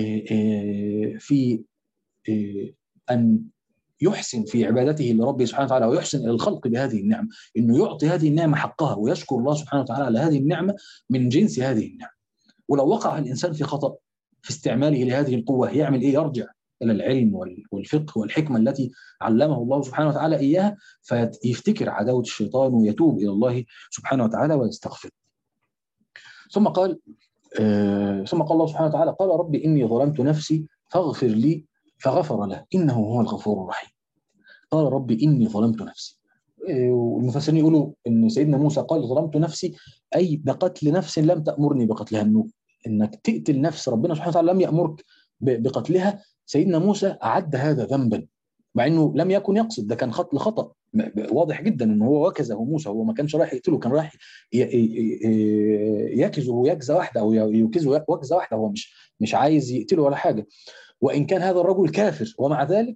في ان يحسن في عبادته لربه سبحانه وتعالى ويحسن الى الخلق بهذه النعمه انه يعطي هذه النعمه حقها ويشكر الله سبحانه وتعالى على هذه النعمه من جنس هذه النعمه ولو وقع الانسان في خطا في استعماله لهذه القوه يعمل ايه يرجع الى العلم والفقه والحكمه التي علمه الله سبحانه وتعالى اياها فيفتكر عداوه الشيطان ويتوب الى الله سبحانه وتعالى ويستغفر. ثم قال آه ثم قال الله سبحانه وتعالى قال رب اني ظلمت نفسي فاغفر لي فغفر له انه هو الغفور الرحيم. قال رب اني ظلمت نفسي. آه والمفسرين يقولوا ان سيدنا موسى قال ظلمت نفسي اي بقتل نفس لم تامرني بقتلها انه انك تقتل نفس ربنا سبحانه وتعالى لم يامرك بقتلها سيدنا موسى أعد هذا ذنبا مع انه لم يكن يقصد ده كان خط لخطا واضح جدا ان هو وكزه موسى هو ما كانش رايح يقتله كان رايح يكزه يكزه واحده او يوكزه وكزه واحده هو مش مش عايز يقتله ولا حاجه وان كان هذا الرجل كافر ومع ذلك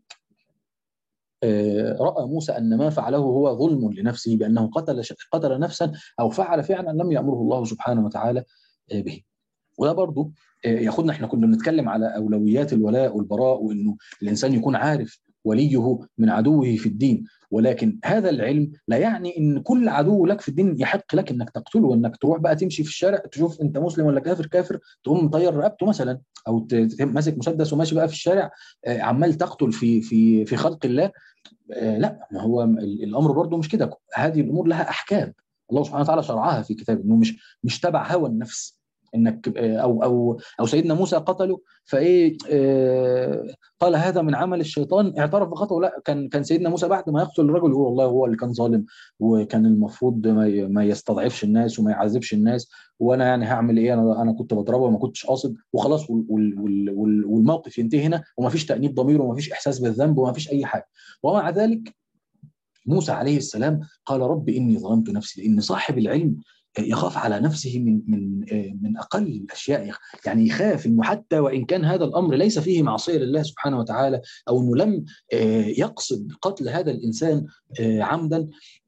راى موسى ان ما فعله هو ظلم لنفسه بانه قتل قتل نفسا او فعل فعلا لم يامره الله سبحانه وتعالى به وده برضه ياخدنا احنا كنا بنتكلم على اولويات الولاء والبراء وانه الانسان يكون عارف وليه من عدوه في الدين ولكن هذا العلم لا يعني ان كل عدو لك في الدين يحق لك انك تقتله وانك تروح بقى تمشي في الشارع تشوف انت مسلم ولا كافر كافر تقوم مطير رقبته مثلا او ت- ت- ماسك مسدس وماشي بقى في الشارع آه، عمال تقتل في في في خلق الله آه، لا ما هو ال- الامر برضه مش كده هذه الامور لها احكام الله سبحانه وتعالى شرعها في كتابه انه مش مش تبع هوى النفس انك آه، او او او سيدنا موسى قتله فايه آه، قال هذا من عمل الشيطان اعترف بخطأه لا كان كان سيدنا موسى بعد ما يقتل الرجل يقول والله هو اللي كان ظالم وكان المفروض ما ي- ما يستضعفش الناس وما يعذبش الناس وانا يعني هعمل ايه انا انا كنت بضربه وما كنتش قاصد وخلاص وال- وال- وال- وال- والموقف ينتهي هنا وما فيش تأنيب ضمير وما فيش احساس بالذنب وما فيش اي حاجه ومع ذلك موسى عليه السلام قال رب اني ظلمت نفسي لان صاحب العلم يخاف على نفسه من من من اقل الاشياء يعني يخاف انه حتى وان كان هذا الامر ليس فيه معصيه لله سبحانه وتعالى او انه لم آه، يقصد قتل هذا الانسان آه، عمدا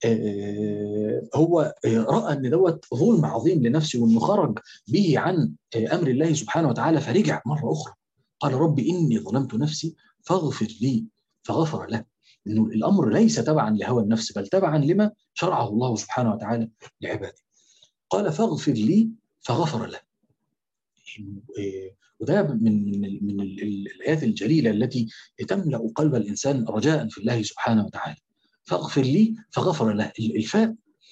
آه، هو آه، راى ان دوت ظلم عظيم لنفسه وانه خرج به عن آه، امر الله سبحانه وتعالى فرجع مره اخرى قال رب اني ظلمت نفسي فاغفر لي فغفر له انه الامر ليس تبعا لهوى النفس بل تبعا لما شرعه الله سبحانه وتعالى لعباده قال فاغفر لي فغفر له إيه، وده من من ال- من ال- ال- الايات الجليله التي تملا قلب الانسان رجاء في الله سبحانه وتعالى فاغفر لي فغفر له ال- الفاء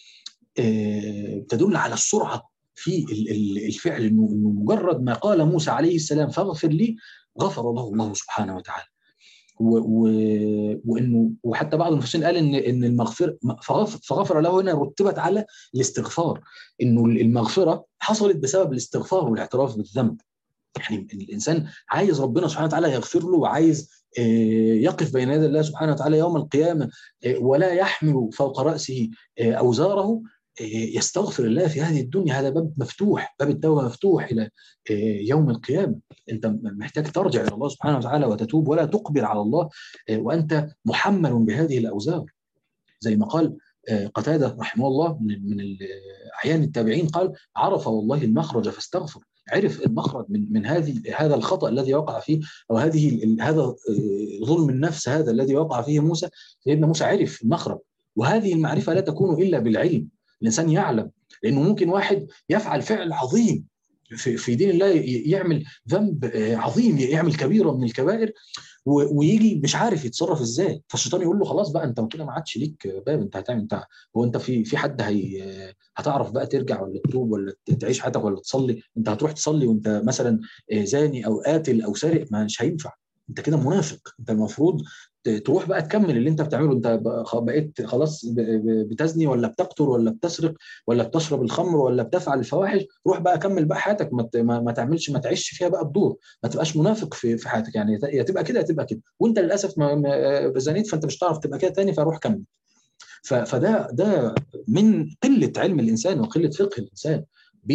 آه، تدل على السرعه في ال- ال- الفعل انه إنه مجرد ما قال موسى عليه السلام فاغفر لي غفر له الله سبحانه وتعالى و و وانه وحتى بعض المفسرين قال ان ان المغفره فغفر, فغفر له هنا رتبت على الاستغفار انه المغفره حصلت بسبب الاستغفار والاعتراف بالذنب يعني الانسان عايز ربنا سبحانه وتعالى يغفر له وعايز آه، يقف بين يدي الله سبحانه وتعالى يوم القيامه آه، ولا يحمل فوق راسه آه، اوزاره آه، يستغفر الله في هذه الدنيا هذا باب مفتوح باب التوبه مفتوح الى آه، يوم القيامه انت محتاج ترجع الى الله سبحانه وتعالى وتتوب ولا تقبل على الله آه، وانت محمل بهذه الاوزار زي ما قال آه، قتاده رحمه الله من من ال- اعيان التابعين قال عرف والله المخرج فاستغفر عرف المخرج من من هذه هذا الخطا الذي وقع فيه او هذه ال- هذا آه، ظلم النفس هذا الذي وقع فيه موسى سيدنا موسى عرف المخرج وهذه المعرفه لا تكون الا بالعلم الانسان يعلم لانه ممكن واحد يفعل فعل عظيم في في دين الله ي- يعمل ذنب آه، عظيم يعمل كبيره من الكبائر و- ويجي مش عارف يتصرف ازاي فالشيطان يقول له خلاص بقى انت كده ما عادش ليك باب انت هتعمل انت هو انت في في حد هي هتعرف بقى ترجع ولا تتوب ولا تعيش حياتك ولا تصلي انت هتروح تصلي وانت مثلا آه، زاني او قاتل او سارق مش هينفع انت كده منافق انت المفروض ت- تروح بقى تكمل اللي انت بتعمله انت بقى- خ- بقيت خلاص ب- ب- بتزني ولا بتقتل ولا بتسرق ولا بتشرب الخمر ولا بتفعل الفواحش روح بقى كمل بقى حياتك ما ت- ما ما تعملش ما تعيش فيها بقى الدور ما تبقاش منافق في في حياتك يعني يا تبقى كده يا تبقى كده وانت للاسف ما ما- زنيت فانت مش هتعرف تبقى كده تاني فروح كمل ف- فده ده من قله علم الانسان وقله فقه الانسان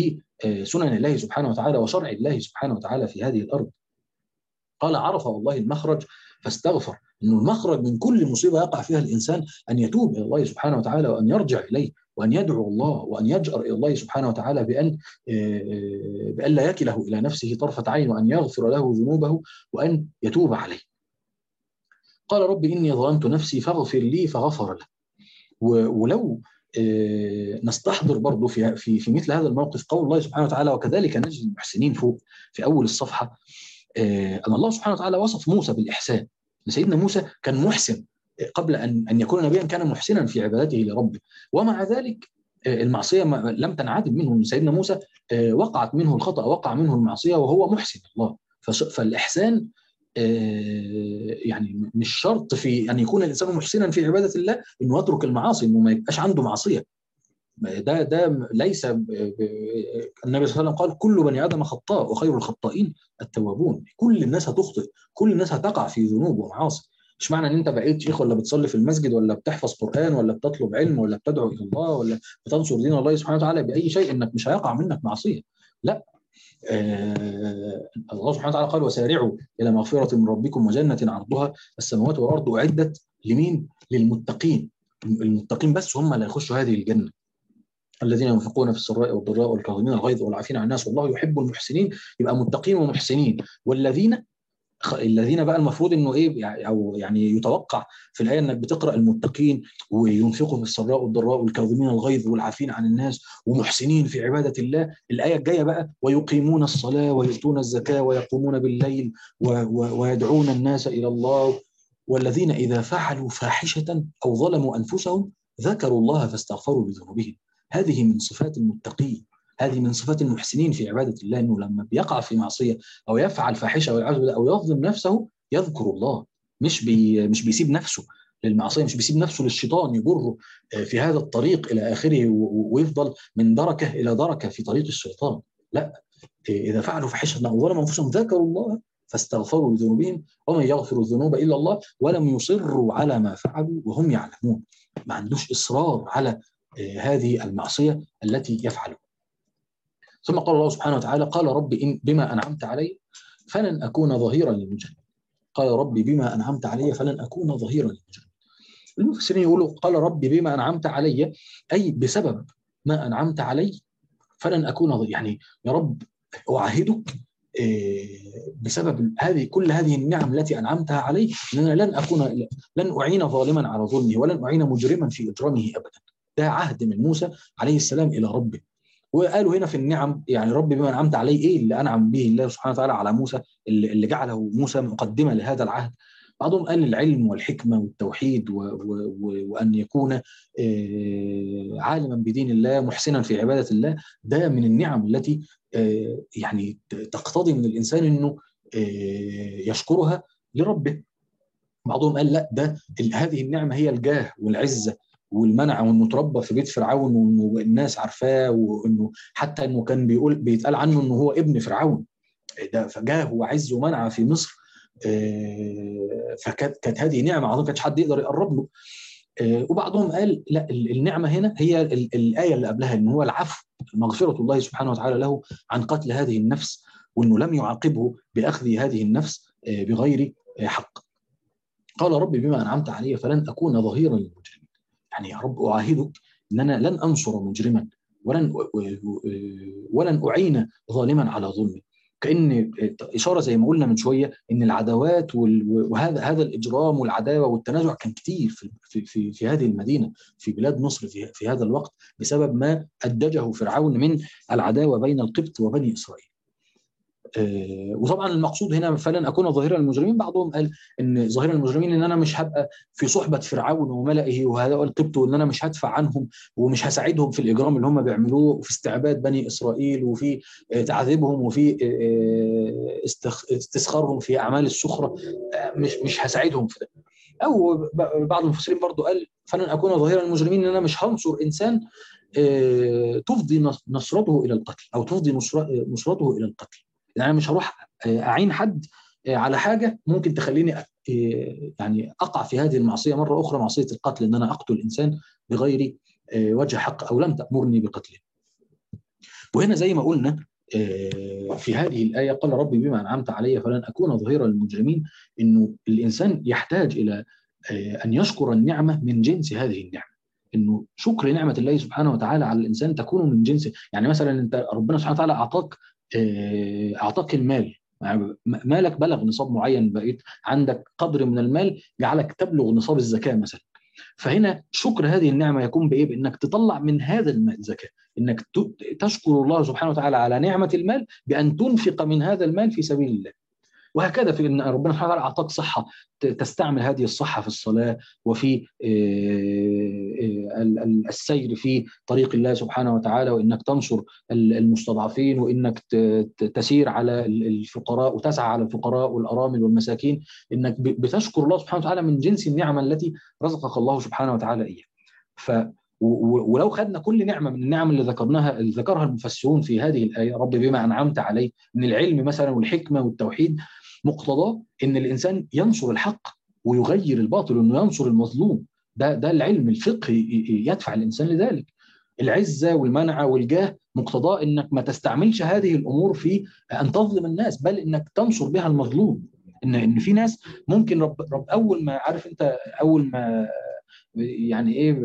بسنن الله سبحانه وتعالى وشرع الله سبحانه وتعالى في هذه الارض قال عرف والله المخرج فاستغفر انه المخرج من كل مصيبه يقع فيها الانسان ان يتوب الى الله سبحانه وتعالى وان يرجع اليه وان يدعو الله وان يجأر الى الله سبحانه وتعالى بان آه، بان لا يكله الى نفسه طرفه عين وان يغفر له ذنوبه وان يتوب عليه. قال رب اني ظلمت نفسي فاغفر لي فغفر له. و- ولو آه، نستحضر برضه في في في مثل هذا الموقف قول الله سبحانه وتعالى وكذلك نجزي المحسنين فوق في اول الصفحه آه، ان الله سبحانه وتعالى وصف موسى بالاحسان سيدنا موسى كان محسن آه، قبل ان ان يكون نبيا كان محسنا في عبادته لربه ومع ذلك آه، المعصيه ما- لم تنعدم منه من سيدنا موسى آه، وقعت منه الخطا وقع منه المعصيه وهو محسن الله فش- فالاحسان آه، يعني مش شرط في ان يكون الانسان محسنا في عباده الله انه يترك المعاصي انه ما يبقاش عنده معصيه ده ده ليس ب- ب- النبي صلى الله عليه وسلم قال كل بني ادم خطاء وخير الخطائين التوابون كل الناس هتخطئ كل الناس هتقع في ذنوب ومعاصي مش معنى ان انت بقيت شيخ ولا بتصلي في المسجد ولا بتحفظ قران ولا بتطلب علم ولا بتدعو الى الله ولا بتنصر دين الله سبحانه وتعالى باي شيء انك مش هيقع منك معصيه لا آه الله سبحانه وتعالى قال وسارعوا الى مغفره من ربكم وجنه عرضها السماوات والارض اعدت لمين؟ للمتقين المتقين بس هم اللي هيخشوا هذه الجنه الذين ينفقون في السراء والضراء والكاظمين الغيظ والعافين عن الناس والله يحب المحسنين يبقى متقين ومحسنين والذين الذين بقى المفروض انه ايه او يعني يتوقع في الايه انك بتقرا المتقين وينفقوا في السراء والضراء والكاظمين الغيظ والعافين عن الناس ومحسنين في عباده الله الايه الجايه بقى ويقيمون الصلاه ويؤتون الزكاه ويقومون بالليل ويدعون الناس الى الله والذين اذا فعلوا فاحشه او ظلموا انفسهم ذكروا الله فاستغفروا لذنوبهم هذه من صفات المتقين هذه من صفات المحسنين في عباده الله انه لما بيقع في معصيه او يفعل فاحشه والعياذ بالله او يظلم نفسه يذكر الله مش بي مش بيسيب نفسه للمعصيه مش بيسيب نفسه للشيطان يجره في هذا الطريق الى اخره ويفضل من دركه الى دركه في طريق الشيطان لا اذا فعلوا فاحشه او ظلموا انفسهم ذكروا الله فاستغفروا لذنوبهم ومن يغفر الذنوب الا الله ولم يصروا على ما فعلوا وهم يعلمون ما عندوش اصرار على هذه المعصيه التي يفعلها ثم قال الله سبحانه وتعالى قال رب إن بما أنعمت علي فلن أكون ظهيرا للمجرمين قال رب بما أنعمت علي فلن أكون ظهيرا للمجرمين المفسرين يقولوا قال رب بما أنعمت علي أي بسبب ما أنعمت علي فلن أكون ظهيرا يعني يا رب أعاهدك بسبب هذه كل هذه النعم التي انعمتها علي ان انا لن اكون لن اعين ظالما على ظلمه ولن اعين مجرما في اجرامه ابدا. ده عهد من موسى عليه السلام الى ربه. وقالوا هنا في النعم يعني رب بما انعمت عليه ايه اللي انعم به الله سبحانه وتعالى على موسى اللي, اللي جعله موسى مقدمه لهذا العهد بعضهم قال العلم والحكمه والتوحيد و و و وان يكون عالما بدين الله محسنا في عباده الله ده من النعم التي يعني تقتضي من الانسان انه يشكرها لربه بعضهم قال لا ده هذه النعمه هي الجاه والعزه والمنع وانه تربى في بيت فرعون وانه الناس عارفاه وانه حتى انه كان بيقول بيتقال عنه انه هو ابن فرعون ده فجاه وعز ومنع في مصر فكانت كانت هذه نعمه عظيمه ما كانش حد يقدر يقرب له وبعضهم قال لا النعمه هنا هي الايه اللي قبلها ان هو العفو مغفره الله سبحانه وتعالى له عن قتل هذه النفس وانه لم يعاقبه باخذ هذه النفس بغير حق قال رب بما انعمت علي فلن اكون ظهيرا للمجرمين يعني يا رب اعاهدك ان انا لن انصر مجرما ولن ولن اعين ظالما على ظلمه كان اشاره زي ما قلنا من شويه ان العداوات وهذا هذا الاجرام والعداوه والتنازع كان كتير في في في, في هذه المدينه في بلاد مصر في, في هذا الوقت بسبب ما ادجه فرعون من العداوه بين القبط وبني اسرائيل. آه وطبعا المقصود هنا فلن اكون ظاهرا المجرمين بعضهم قال ان ظاهرا المجرمين ان انا مش هبقى في صحبه فرعون وملئه وهؤلاء القبط وان انا مش هدفع عنهم ومش هساعدهم في الاجرام اللي هم بيعملوه وفي استعباد بني اسرائيل وفي آه تعذيبهم وفي آه استسخارهم في اعمال السخره مش مش هساعدهم في ده او بعض المفسرين برضو قال فلن اكون ظاهرا المجرمين ان انا مش هنصر انسان تفضي نصرته الى القتل او تفضي نصرته الى القتل يعني مش هروح اعين حد على حاجه ممكن تخليني يعني اقع في هذه المعصيه مره اخرى معصيه القتل ان انا اقتل انسان بغير وجه حق او لم تامرني بقتله. وهنا زي ما قلنا في هذه الايه قال ربي بما انعمت علي فلن اكون ظهيرا للمجرمين انه الانسان يحتاج الى ان يشكر النعمه من جنس هذه النعمه. انه شكر نعمه الله سبحانه وتعالى على الانسان تكون من جنس يعني مثلا انت ربنا سبحانه وتعالى اعطاك اعطاك المال يعني مالك بلغ نصاب معين بقيت عندك قدر من المال جعلك تبلغ نصاب الزكاه مثلا فهنا شكر هذه النعمه يكون بايه؟ بانك تطلع من هذا المال زكاه، انك تشكر الله سبحانه وتعالى على نعمه المال بان تنفق من هذا المال في سبيل الله. وهكذا في ان ربنا سبحانه وتعالى اعطاك صحه تستعمل هذه الصحه في الصلاه وفي السير في طريق الله سبحانه وتعالى وانك تنصر المستضعفين وانك تسير على الفقراء وتسعى على الفقراء والارامل والمساكين انك بتشكر الله سبحانه وتعالى من جنس النعمه التي رزقك الله سبحانه وتعالى اياها. ف ولو خدنا كل نعمه من النعم اللي ذكرناها اللي ذكرها المفسرون في هذه الايه رب بما انعمت عليه من العلم مثلا والحكمه والتوحيد مقتضاه ان الانسان ينصر الحق ويغير الباطل وانه ينصر المظلوم ده ده العلم الفقه يدفع الانسان لذلك العزه والمنعه والجاه مقتضاه انك ما تستعملش هذه الامور في ان تظلم الناس بل انك تنصر بها المظلوم ان ان في ناس ممكن رب, رب اول ما عارف انت اول ما يعني ايه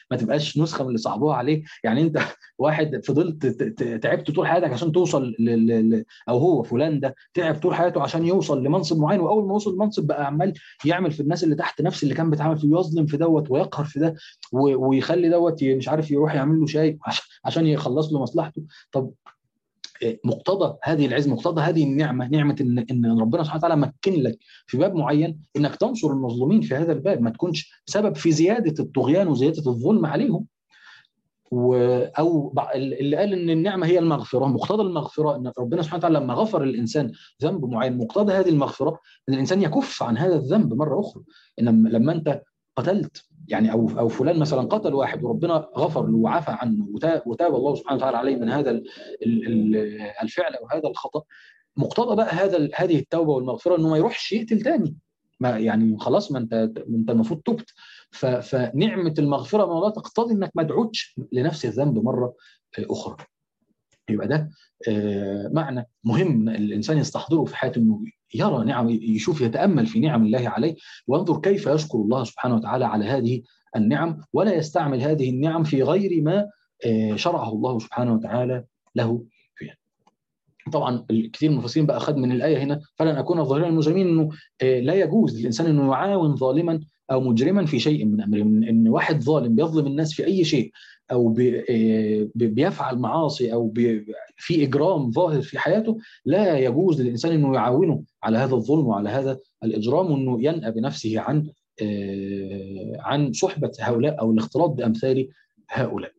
ما تبقاش نسخه من اللي صعبوها عليه يعني انت واحد فضلت تعبت طول حياتك عشان توصل ل... ل... او هو فلان ده تعب طول حياته عشان يوصل لمنصب معين واول ما وصل المنصب بقى عمال يعمل في الناس اللي تحت نفس اللي كان بيتعامل فيه ويظلم في دوت ويقهر في ده و... ويخلي دوت مش عارف يروح يعمل له شاي عشان يخلص له مصلحته طب مقتضى هذه العز مقتضى هذه النعمه نعمه ان ان ربنا سبحانه وتعالى مكن لك في باب معين انك تنصر المظلومين في هذا الباب ما تكونش سبب في زياده الطغيان وزياده الظلم عليهم و او اللي قال ان النعمه هي المغفره مقتضى المغفره ان ربنا سبحانه وتعالى لما غفر الانسان ذنب معين مقتضى هذه المغفره ان الانسان يكف عن هذا الذنب مره اخرى ان لما انت قتلت يعني او او فلان مثلا قتل واحد وربنا غفر له وعفى عنه وتاب الله سبحانه وتعالى عليه من هذا الفعل او هذا الخطا مقتضى بقى هذا هذه التوبه والمغفره انه ما يروحش يقتل تاني ما يعني خلاص ما انت انت المفروض تبت فنعمه المغفره من الله تقتضي انك ما تعودش لنفس الذنب مره اخرى يبقى ده معنى مهم الانسان يستحضره في حياته انه يرى نعم يشوف يتامل في نعم الله عليه وينظر كيف يشكر الله سبحانه وتعالى على هذه النعم ولا يستعمل هذه النعم في غير ما شرعه الله سبحانه وتعالى له فيها. طبعا كثير من المفسرين بقى اخذ من الايه هنا فلن اكون ظاهرا المجرمين انه لا يجوز للانسان انه يعاون ظالما او مجرما في شيء من امره ان واحد ظالم بيظلم الناس في اي شيء او بيفعل معاصي او في اجرام ظاهر في حياته لا يجوز للانسان انه يعاونه على هذا الظلم وعلى هذا الاجرام وانه ينأى بنفسه عن عن صحبه هؤلاء او الاختلاط بامثال هؤلاء.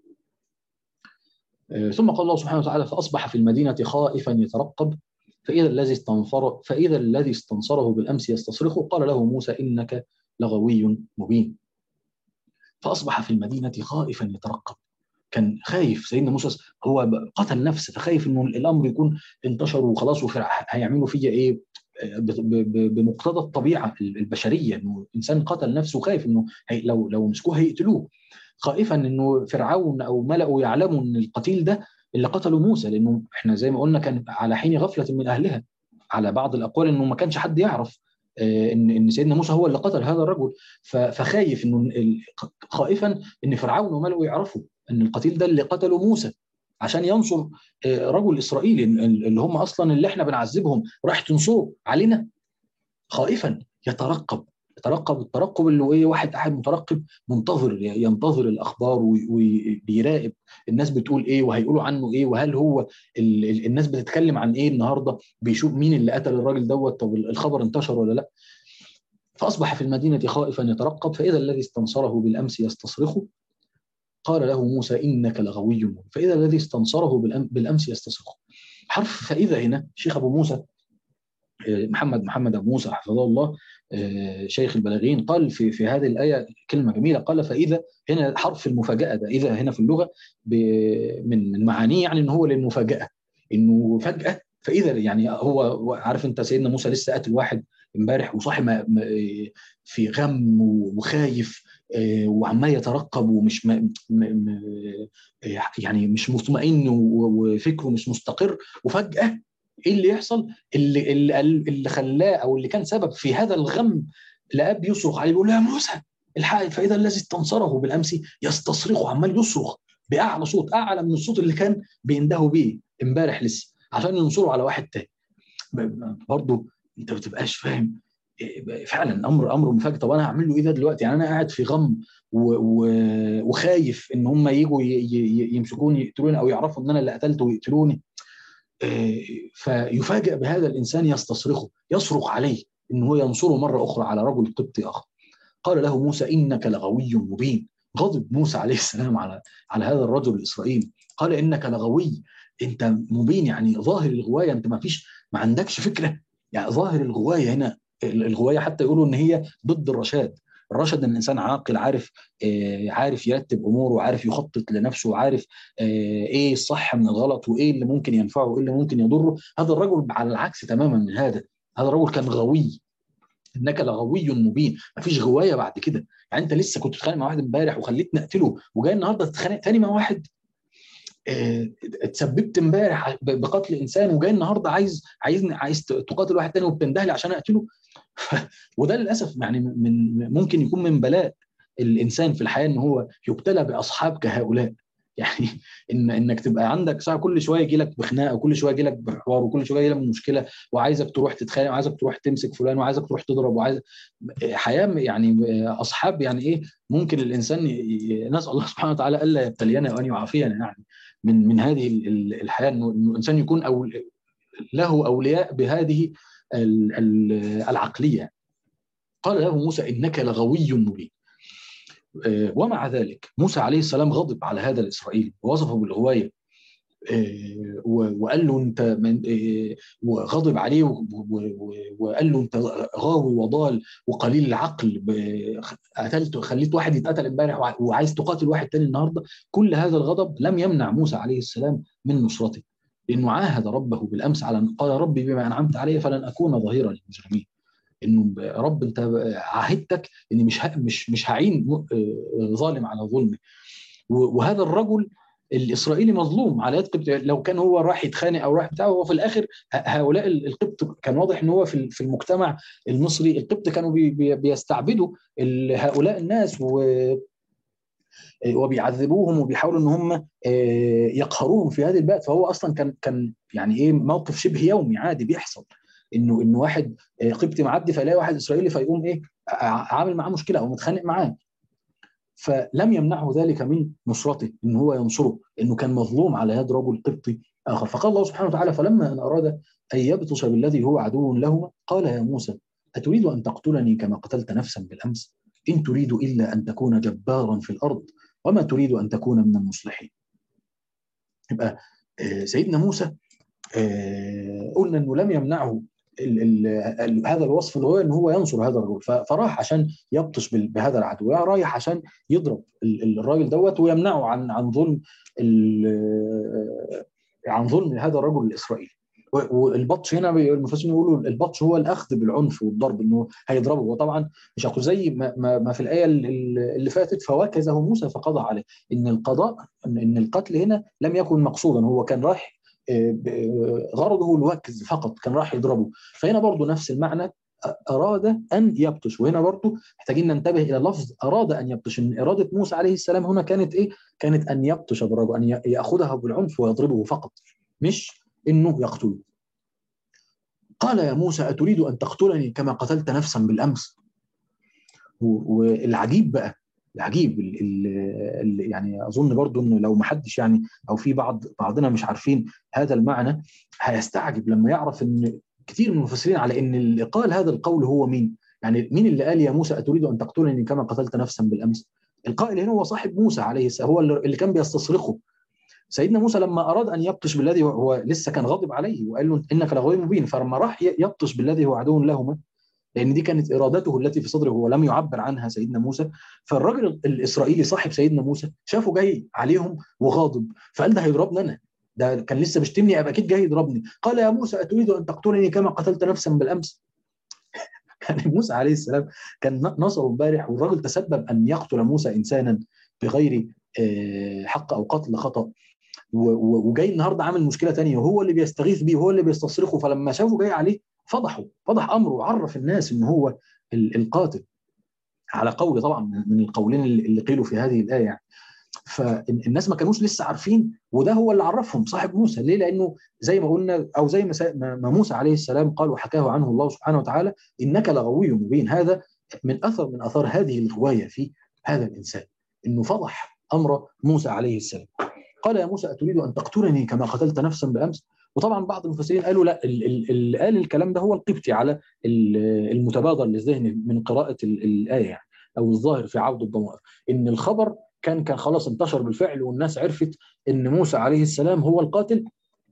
ثم قال الله سبحانه وتعالى فاصبح في المدينه خائفا يترقب فاذا الذي استنصر فاذا الذي استنصره بالامس يستصرخه قال له موسى انك لغوي مبين. فاصبح في المدينه خائفا يترقب كان خايف سيدنا موسى هو قتل نفس فخايف انه الامر يكون انتشر وخلاص هيعملوا فيا ايه بمقتضى الطبيعه البشريه انه انسان قتل نفسه خايف انه هي لو لو مسكوه هيقتلوه خائفا انه فرعون او ملأه يعلموا ان القتيل ده اللي قتله موسى لانه احنا زي ما قلنا كان على حين غفله من اهلها على بعض الاقوال انه ما كانش حد يعرف ان ان سيدنا موسى هو اللي قتل هذا الرجل فخايف انه خائفا ان فرعون وملأه يعرفوا ان القتيل ده اللي قتله موسى عشان ينصر رجل اسرائيلي اللي هم اصلا اللي احنا بنعذبهم راح تنصره علينا خائفا يترقب يترقب الترقب اللي هو ايه واحد قاعد مترقب منتظر ينتظر الاخبار وبيراقب الناس بتقول ايه وهيقولوا عنه ايه وهل هو ال ال الناس بتتكلم عن ايه النهارده بيشوف مين اللي قتل الراجل دوت طب الخبر انتشر ولا لا فاصبح في المدينه خائفا يترقب فاذا الذي استنصره بالامس يستصرخه قال له موسى انك لغوي فاذا الذي استنصره بالامس يستصرخه حرف فاذا هنا شيخ ابو موسى محمد محمد ابو موسى حفظه الله شيخ البلاغين قال في في هذه الايه كلمه جميله قال فاذا هنا حرف المفاجاه ده اذا هنا في اللغه من من معانيه يعني ان هو للمفاجاه انه فجاه فاذا يعني هو عارف انت سيدنا موسى لسه قاتل واحد امبارح وصاحي في غم وخايف وعمال يترقب ومش م... م... يعني مش مطمئن وفكره مش مستقر وفجاه ايه اللي يحصل اللي اللي, اللي خلاه او اللي كان سبب في هذا الغم لقاه بيصرخ عليه بيقول له يا موسى الحق فاذا الذي استنصره بالامس يستصرخ عمال يصرخ باعلى صوت اعلى من الصوت اللي كان بيندهوا بيه امبارح لسه عشان ينصروا على واحد تاني برضه انت ما بتبقاش فاهم فعلا امر امر مفاجئ طب انا هعمل له ايه ده دلوقتي يعني انا قاعد في غم و... و... وخايف ان هم يجوا ي... ي... يمسكوني يقتلوني او يعرفوا ان انا اللي قتلته ويقتلوني فيفاجئ بهذا الانسان يستصرخه يصرخ عليه ان هو ينصره مره اخرى على رجل قبطي اخر قال له موسى انك لغوي مبين غضب موسى عليه السلام على على هذا الرجل الاسرائيلي قال انك لغوي انت مبين يعني ظاهر الغوايه انت ما فيش ما عندكش فكره يعني ظاهر الغوايه هنا الغوايه حتى يقولوا ان هي ضد الرشاد الرشد ان الانسان عاقل عارف آه عارف يرتب اموره وعارف يخطط لنفسه وعارف آه ايه الصح من الغلط وايه اللي ممكن ينفعه وايه اللي ممكن يضره هذا الرجل على العكس تماما من هذا هذا الرجل كان غوي انك لغوي مبين مفيش غوايه بعد كده يعني انت لسه كنت بتتخانق مع واحد امبارح وخليتني اقتله وجاي النهارده تتخانق تاني مع واحد اتسببت امبارح بقتل انسان وجاي النهارده عايز عايزني عايز تقاتل واحد تاني وبتندهلي عشان اقتله وده للاسف يعني من ممكن يكون من بلاء الانسان في الحياه ان هو يبتلى باصحاب كهؤلاء يعني ان انك تبقى عندك ساعه كل شويه يجي لك بخناقه وكل شويه يجي لك بحوار وكل شويه يجي لك مشكله وعايزك تروح تتخانق وعايزك تروح تمسك فلان وعايزك تروح تضرب وعايز حياه يعني اصحاب يعني ايه ممكن الانسان ي... نسال الله سبحانه وتعالى الا يبتلينا وان يعافينا يعني من من هذه الحياه انه الانسان يكون أو له اولياء بهذه العقليه قال له موسى انك لغوي مبين ومع ذلك موسى عليه السلام غضب على هذا الاسرائيلي ووصفه بالغوايه وقال له انت من وغضب عليه وقال له انت غاوي وضال وقليل العقل قتلت خليت واحد يتقتل امبارح وعايز تقاتل واحد تاني النهارده كل هذا الغضب لم يمنع موسى عليه السلام من نصرته لانه عاهد ربه بالامس على قال ربي بما انعمت علي فلن اكون ظهيرا للمجرمين انه رب انت عهدتك اني مش مش مش هعين ظالم على ظلمه وهذا الرجل الاسرائيلي مظلوم على يد قبط لو كان هو راح يتخانق او راح بتاعه هو في الاخر هؤلاء القبط كان واضح ان هو في في المجتمع المصري القبط كانوا بي بيستعبدوا هؤلاء الناس و وبيعذبوهم وبيحاولوا ان هم يقهروهم في هذه البلد فهو اصلا كان كان يعني ايه موقف شبه يومي عادي بيحصل انه انه واحد قبطي معدي فيلاقي واحد اسرائيلي فيقوم ايه عامل معاه مشكله او متخانق معاه فلم يمنعه ذلك من نصرته ان هو ينصره انه كان مظلوم على يد رجل قبطي اخر فقال الله سبحانه وتعالى فلما ان اراد ان يبطش بالذي هو عدو لهما قال يا موسى اتريد ان تقتلني كما قتلت نفسا بالامس ان تريد الا ان تكون جبارا في الارض وما تريد ان تكون من المصلحين يبقى سيدنا موسى قلنا انه لم يمنعه ال ال ال هذا الوصف اللي هو ان هو ينصر هذا الرجل فراح عشان يبطش بهذا العدو رايح عشان يضرب الراجل دوت ويمنعه عن عن ظلم عن ظلم هذا الرجل الاسرائيلي والبطش هنا المفسرين يقولوا البطش هو الاخذ بالعنف والضرب انه هيضربه وطبعا مش هقول زي ما, ما في الايه اللي فاتت فوكزه موسى فقضى عليه ان القضاء ان القتل هنا لم يكن مقصودا هو كان رايح غرضه الوكز فقط كان راح يضربه فهنا برضو نفس المعنى أراد أن يبطش وهنا برضو محتاجين ننتبه إلى لفظ أراد أن يبطش إن إرادة موسى عليه السلام هنا كانت إيه؟ كانت أن يبطش بالرجل أن يأخذها بالعنف ويضربه فقط مش إنه يقتله قال يا موسى أتريد أن تقتلني كما قتلت نفسا بالأمس والعجيب بقى العجيب اللي يعني اظن برضو انه لو ما حدش يعني او في بعض بعضنا مش عارفين هذا المعنى هيستعجب لما يعرف ان كثير من المفسرين على ان اللي قال هذا القول هو مين؟ يعني مين اللي قال يا موسى اتريد ان تقتلني كما قتلت نفسا بالامس؟ القائل هنا هو صاحب موسى عليه السلام هو اللي كان بيستصرخه سيدنا موسى لما اراد ان يبطش بالذي هو لسه كان غاضب عليه وقال له انك لغوي مبين فلما راح يبطش بالذي هو عدو لهما لان دي كانت ارادته التي في صدره هو لم يعبر عنها سيدنا موسى فالراجل الاسرائيلي صاحب سيدنا موسى شافه جاي عليهم وغاضب فقال ده هيضربني انا ده كان لسه بيشتمني ابقى اكيد جاي يضربني قال يا موسى اتريد ان تقتلني كما قتلت نفسا بالامس كان موسى عليه السلام كان نصره امبارح والراجل تسبب ان يقتل موسى انسانا بغير حق او قتل خطا وجاي النهارده عامل مشكله ثانيه وهو اللي بيستغيث بيه وهو اللي بيستصرخه فلما شافه جاي عليه فضحه فضح امره وعرف الناس ان هو القاتل على قول طبعا من القولين اللي قيلوا في هذه الايه يعني فالناس ما كانوش لسه عارفين وده هو اللي عرفهم صاحب موسى ليه لانه زي ما قلنا او زي ما موسى عليه السلام قال وحكاه عنه الله سبحانه وتعالى انك لغوي مبين هذا من اثر من اثار هذه الغوايه في هذا الانسان انه فضح امر موسى عليه السلام قال يا موسى اتريد ان تقتلني كما قتلت نفسا بامس وطبعا بعض المفسرين قالوا لا اللي قال الكلام ده هو القبطي على المتبادر للذهن من قراءه الايه يعني او الظاهر في عود الضمائر ان الخبر كان كان خلاص انتشر بالفعل والناس عرفت ان موسى عليه السلام هو القاتل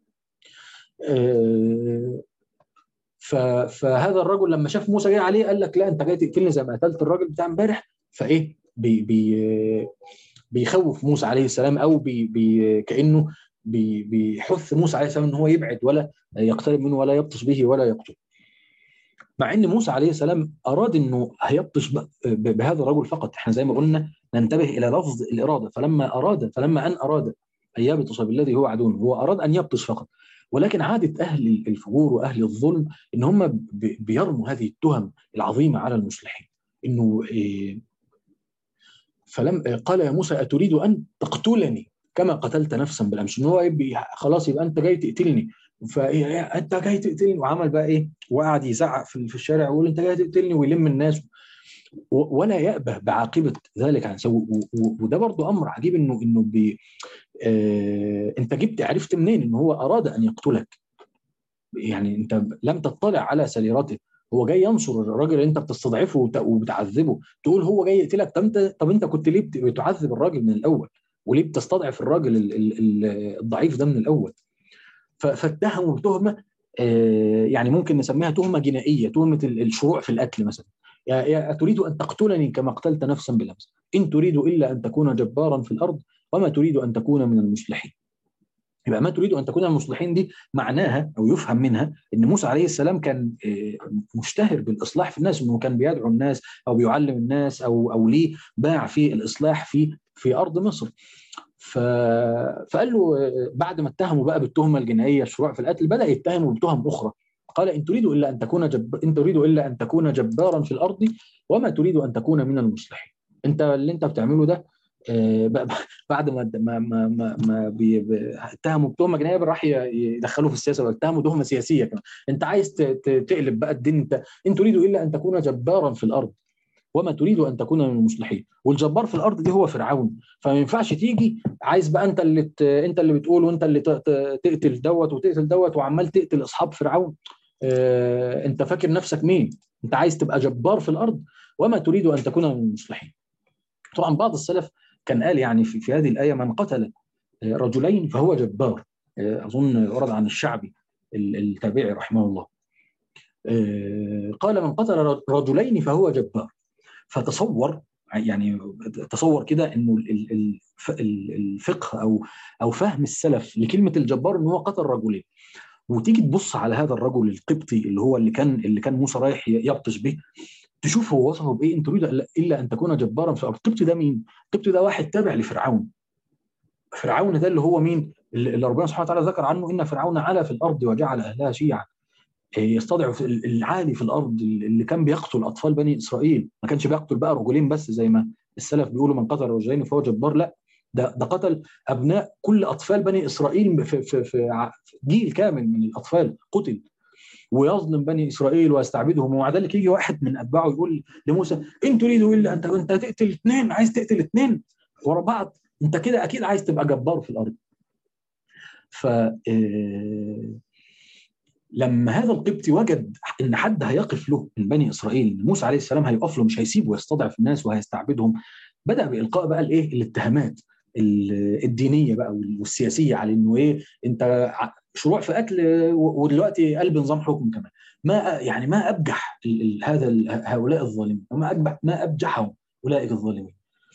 فهذا الرجل لما شاف موسى جاي عليه قال لك لا انت جاي تقتلني زي ما قتلت الراجل بتاع امبارح فايه بي بي بيخوف موسى عليه السلام او بي بي كانه بي بيحث موسى عليه السلام ان هو يبعد ولا يقترب منه ولا يبطش به ولا يقتله. مع ان موسى عليه السلام اراد انه هيبطش بهذا الرجل فقط، احنا زي ما قلنا ننتبه الى لفظ الاراده، فلما اراد فلما ان اراد ان يبطش بالذي هو عدو هو اراد ان يبطش فقط. ولكن عاده اهل الفجور واهل الظلم ان هم بيرموا هذه التهم العظيمه على المصلحين. انه إيه فلم قال يا موسى اتريد ان تقتلني كما قتلت نفسا بالامس ان هو يبقى خلاص يبقى انت جاي تقتلني فانت جاي تقتلني وعمل بقى ايه وقعد يزعق في في الشارع ويقول انت جاي تقتلني ويلم الناس ولا يأبه بعاقبة ذلك عن سوء وده برضو أمر عجيب إنه إنه بي آه أنت جبت عرفت منين إن هو أراد أن يقتلك يعني أنت لم تطلع على سريرته هو جاي ينصر الراجل اللي أنت بتستضعفه وبتعذبه تقول هو جاي يقتلك طب أنت طب أنت كنت ليه بتعذب الراجل من الأول وليه بتستضعف الراجل الضعيف ده من الأول فاتهموا بتهمة آه يعني ممكن نسميها تهمة جنائية تهمة الشروع في القتل مثلا يا أتريد أن تقتلني كما قتلت نفسا بالأمس إن تريد إلا أن تكون جبارا في الأرض وما تريد أن تكون من المصلحين يبقى ما تريد أن تكون من المصلحين دي معناها أو يفهم منها أن موسى عليه السلام كان مشتهر بالإصلاح في الناس أنه كان بيدعو الناس أو بيعلم الناس أو أو ليه باع في الإصلاح في في أرض مصر ف... فقال له بعد ما اتهموا بقى بالتهمة الجنائية الشروع في القتل بدأ يتهموا بتهم أخرى قال إن تريد إلا أن تكون جب... إن تريد إلا أن تكون جبارا في الأرض وما تريد أن تكون من المصلحين أنت اللي أنت بتعمله ده بعد ما ما ما ما, ما اتهموا بتهمه جنائيه راح يدخلوه في السياسه واتهموا تهمه سياسيه كمان انت عايز تقلب بقى الدين انت ان تريد الا ان تكون جبارا في الارض وما تريد ان تكون من المصلحين والجبار في الارض دي هو فرعون فما ينفعش تيجي عايز بقى انت اللي ت... انت اللي بتقول وانت اللي ت... تقتل دوت وتقتل دوت وعمال تقتل اصحاب فرعون اه... انت فاكر نفسك مين انت عايز تبقى جبار في الارض وما تريد ان تكون من المصلحين طبعا بعض السلف كان قال يعني في, في هذه الايه من قتل رجلين فهو جبار اظن ورد عن الشعبي التابعي رحمه الله قال من قتل رجلين فهو جبار فتصور يعني تصور كده انه الفقه او او فهم السلف لكلمه الجبار ان هو قتل رجلين وتيجي تبص على هذا الرجل القبطي اللي هو اللي كان اللي كان موسى رايح يبطش به تشوف هو وصفه بايه ان تريد الا ان تكون جبارا في الارض القبطي ده مين؟ القبطي ده واحد تابع لفرعون فرعون ده اللي هو مين؟ اللي ربنا سبحانه وتعالى ذكر عنه ان فرعون علا في الارض وجعل اهلها شيعا يستضعف العالي في الارض اللي كان بيقتل اطفال بني اسرائيل ما كانش بيقتل بقى رجلين بس زي ما السلف بيقولوا من قتل رجلين فهو جبار لا ده ده قتل ابناء كل اطفال بني اسرائيل في في في جيل كامل من الاطفال قتل ويظلم بني اسرائيل ويستعبدهم ومع ذلك يجي واحد من اتباعه يقول لموسى ان تريد الا انت انت تقتل اثنين عايز تقتل اثنين ورا بعض انت كده اكيد عايز تبقى جبار في الارض ف لما هذا القبطي وجد ان حد هيقف له من بني اسرائيل ان موسى عليه السلام هيقف له مش هيسيبه ويستضعف الناس وهيستعبدهم بدا بالقاء بقى الايه الاتهامات الدينيه بقى والسياسيه على انه ايه انت شروع في قتل ودلوقتي قلب نظام حكم كمان ما يعني ما ابجح هذا هؤلاء الظالمين وما ابجح ما ابجحهم اولئك الظالمين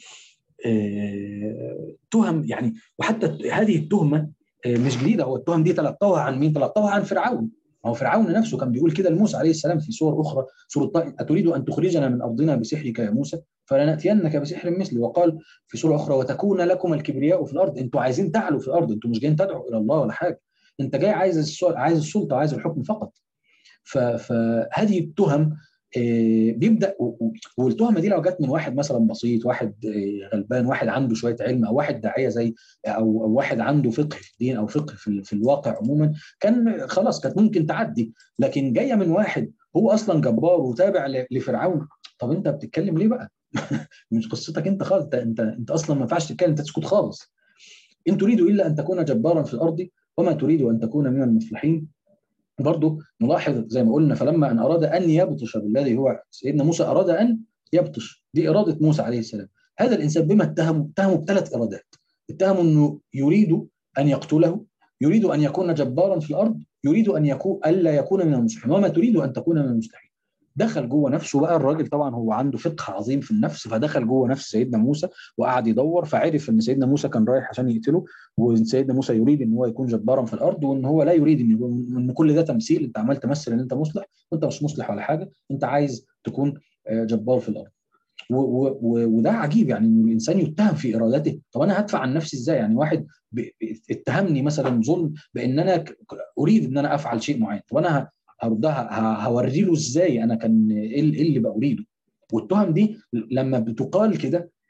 تهم يعني وحتى هذه التهمه مش جديده هو التهم دي تلقوها عن مين؟ تلقوها عن فرعون هو فرعون نفسه كان بيقول كده لموسى عليه السلام في سور اخرى سوره اتريد ان تخرجنا من ارضنا بسحرك يا موسى فلناتينك بسحر مثلي وقال في سوره اخرى وتكون لكم الكبرياء في الارض انتوا عايزين تعلوا في الارض انتوا مش جايين تدعوا الى الله ولا حاجه انت جاي عايز عايز السلطه عايز الحكم فقط فهذه التهم بيبدا والتهمه دي لو جت من واحد مثلا بسيط واحد غلبان واحد عنده شويه علم او واحد داعيه زي او واحد عنده فقه في الدين او فقه في, في الواقع عموما كان خلاص كانت ممكن تعدي لكن جايه من واحد هو اصلا جبار وتابع لفرعون طب انت بتتكلم ليه بقى؟ مش قصتك انت خالص انت انت, انت اصلا ما ينفعش تتكلم انت تسكت خالص ان تريد الا ان تكون جبارا في الارض وما تريد ان تكون من المصلحين برضه نلاحظ زي ما قلنا فلما ان اراد ان يبطش بالذي هو سيدنا موسى اراد ان يبطش دي اراده موسى عليه السلام هذا الانسان بما اتهمه اتهمه بثلاث ارادات اتهمه انه يريد ان يقتله يريد ان يكون جبارا في الارض يريد ان يكون الا يكون من المصلحين وما تريد ان تكون من المصلحين دخل جوه نفسه بقى الراجل طبعا هو عنده فقه عظيم في النفس فدخل جوه نفس سيدنا موسى وقعد يدور فعرف ان سيدنا موسى كان رايح عشان يقتله وان سيدنا موسى يريد ان هو يكون جبارا في الارض وان هو لا يريد ان يكون ان كل ده تمثيل انت عمال تمثل ان انت مصلح وانت مش مصلح ولا حاجه انت عايز تكون جبار في الارض وده عجيب يعني ان الانسان يتهم في ارادته طب انا هدفع عن نفسي ازاي يعني واحد اتهمني مثلا ظلم بان انا اريد ان انا افعل شيء معين طب انا هردها هوري له ازاي انا كان ايه اللي بقى اريده والتهم دي لما بتقال كده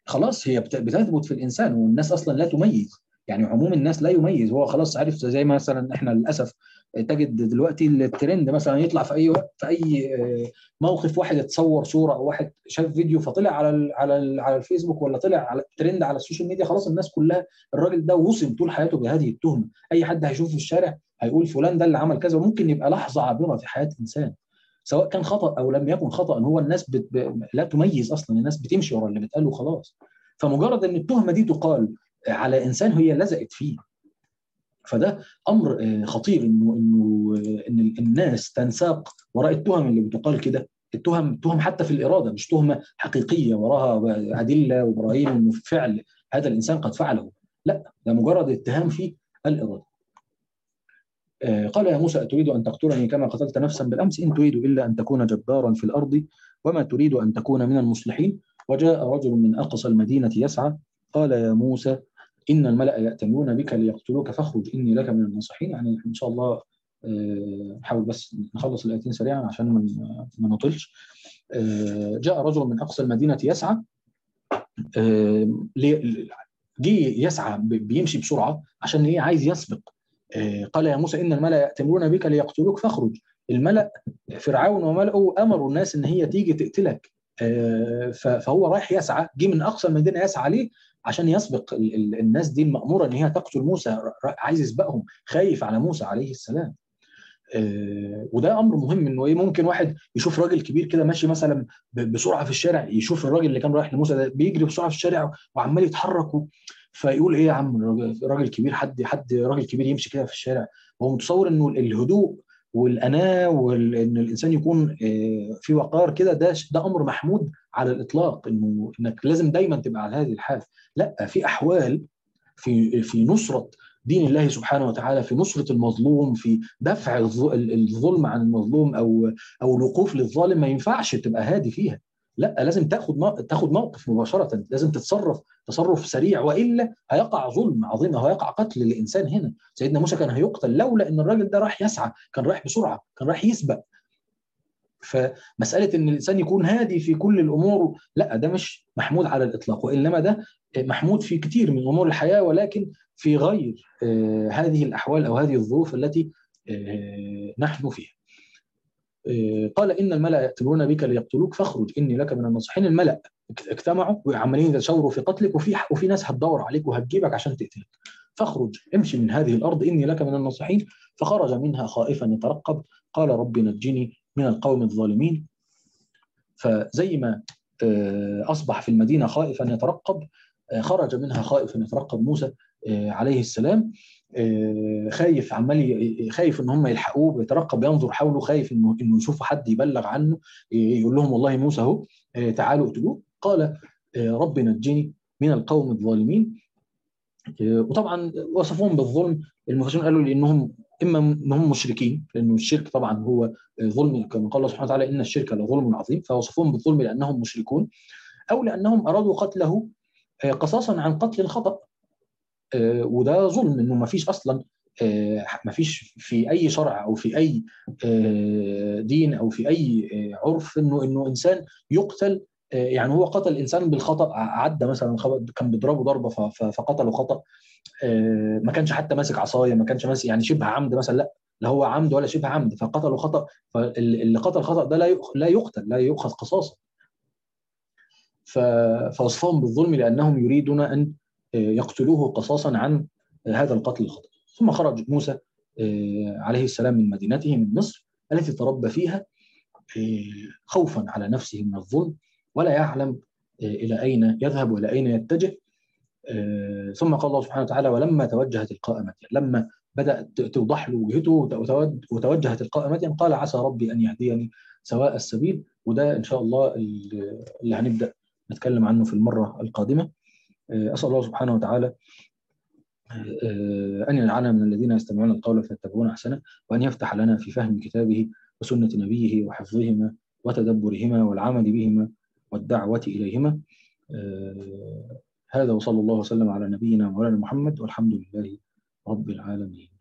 خلاص هي بتثبت في الانسان والناس اصلا لا تميز يعني عموم الناس لا يميز هو خلاص عارف زي مثلا احنا للاسف تجد دلوقتي الترند مثلا يطلع في اي وقت في اي موقف واحد يتصور صوره او واحد شاف فيديو فطلع على ال على ال على الفيسبوك ولا طلع على الترند على السوشيال ميديا خلاص الناس كلها الراجل ده وصم طول حياته بهذه التهمه اي حد هيشوفه في الشارع هيقول فلان ده اللي عمل كذا وممكن يبقى لحظه عابره في حياه انسان سواء كان خطا او لم يكن خطا هو الناس بت... ب... لا تميز اصلا الناس بتمشي ورا اللي بيتقال وخلاص فمجرد ان التهمه دي تقال على انسان هي لزقت فيه فده امر خطير انه انه ان الناس تنساق وراء التهم اللي بتقال كده التهم تهم حتى في الاراده مش تهمه حقيقيه وراها ادله وبراهين انه فعل هذا الانسان قد فعله لا ده مجرد اتهام في الاراده قال يا موسى أتريد أن تقتلني كما قتلت نفسا بالأمس إن تريد إلا أن تكون جبارا في الأرض وما تريد أن تكون من المصلحين وجاء رجل من أقصى المدينة يسعى قال يا موسى إن الملأ يأتمرون بك ليقتلوك فاخرج إني لك من الناصحين يعني إن شاء الله نحاول بس نخلص الآيتين سريعا عشان ما نطلش جاء رجل من أقصى المدينة يسعى جه يسعى بيمشي بسرعة عشان إيه عايز يسبق قال يا موسى إن الملأ يأتمرون بك ليقتلوك فاخرج الملأ فرعون وملأه أمروا الناس إن هي تيجي تقتلك فهو رايح يسعى جه من أقصى المدينة يسعى ليه عشان يسبق الناس دي المأمورة إن هي تقتل موسى عايز يسبقهم خايف على موسى عليه السلام وده امر مهم انه ايه ممكن واحد يشوف راجل كبير كده ماشي مثلا بسرعه في الشارع يشوف الراجل اللي كان رايح لموسى ده بيجري بسرعه في الشارع وعمال يتحرك فيقول ايه يا عم راجل كبير حد حد راجل كبير يمشي كده في الشارع هو متصور انه الهدوء والاناه وان الانسان يكون في وقار كده ده ده امر محمود على الاطلاق انه انك لازم دايما تبقى على هذه الحال لا في احوال في في نصره دين الله سبحانه وتعالى في نصرة المظلوم في دفع الظلم عن المظلوم أو أو الوقوف للظالم ما ينفعش تبقى هادي فيها لا لازم تاخد تاخد موقف مباشرة لازم تتصرف تصرف سريع وإلا هيقع ظلم عظيم أو هيقع قتل للإنسان هنا سيدنا موسى كان هيقتل لولا إن الراجل ده راح يسعى كان رايح بسرعة كان رايح يسبق فمسألة إن الإنسان يكون هادي في كل الأمور لا ده مش محمود على الإطلاق وإنما ده محمود في كثير من أمور الحياة ولكن في غير هذه الأحوال أو هذه الظروف التي نحن فيها قال إن الملأ يأتمرون بك ليقتلوك فاخرج إني لك من الناصحين الملأ اجتمعوا وعمالين يتشاوروا في قتلك وفي وفي ناس هتدور عليك وهتجيبك عشان تقتلك فاخرج امشي من هذه الأرض إني لك من الناصحين فخرج منها خائفا يترقب قال رب نجني من القوم الظالمين فزي ما أصبح في المدينة خائفا يترقب خرج منها خائفا يترقب موسى عليه السلام خايف عمال خايف ان هم يلحقوه بيترقب ينظر حوله خايف انه انه يشوفوا حد يبلغ عنه يقول لهم والله موسى اهو تعالوا اقتلوه قال رب نجني من القوم الظالمين وطبعا وصفوهم بالظلم المفسرون قالوا لانهم اما انهم مشركين لانه الشرك طبعا هو ظلم كما قال الله سبحانه وتعالى ان الشرك لظلم عظيم فوصفوهم بالظلم لانهم مشركون او لانهم ارادوا قتله قصاصا عن قتل الخطا وده ظلم انه ما فيش اصلا ما فيش في اي شرع او في اي دين او في اي عرف انه انه انسان يقتل يعني هو قتل انسان بالخطا عدى مثلا كان بيضربه ضربه فقتله خطا ما كانش حتى ماسك عصايه ما كانش ماسك يعني شبه عمد مثلا لا لا هو عمد ولا شبه عمد فقتله خطا فاللي قتل خطا ده لا لا يقتل لا يؤخذ قصاصا فوصفهم بالظلم لانهم يريدون ان يقتلوه قصاصا عن هذا القتل الخطأ ثم خرج موسى عليه السلام من مدينته من مصر التي تربى فيها خوفا على نفسه من الظلم ولا يعلم إلى أين يذهب وإلى أين يتجه ثم قال الله سبحانه وتعالى ولما توجه تلقاء مدين لما بدأت توضح له وجهته وتوجه تلقاء مدين قال عسى ربي أن يهديني سواء السبيل وده إن شاء الله اللي هنبدأ نتكلم عنه في المرة القادمة أسأل الله سبحانه وتعالى أن يجعلنا من الذين يستمعون القول فيتبعون أحسنه وأن يفتح لنا في فهم كتابه وسنة نبيه وحفظهما وتدبرهما والعمل بهما والدعوة إليهما هذا وصلى الله وسلم على نبينا مولانا محمد والحمد لله رب العالمين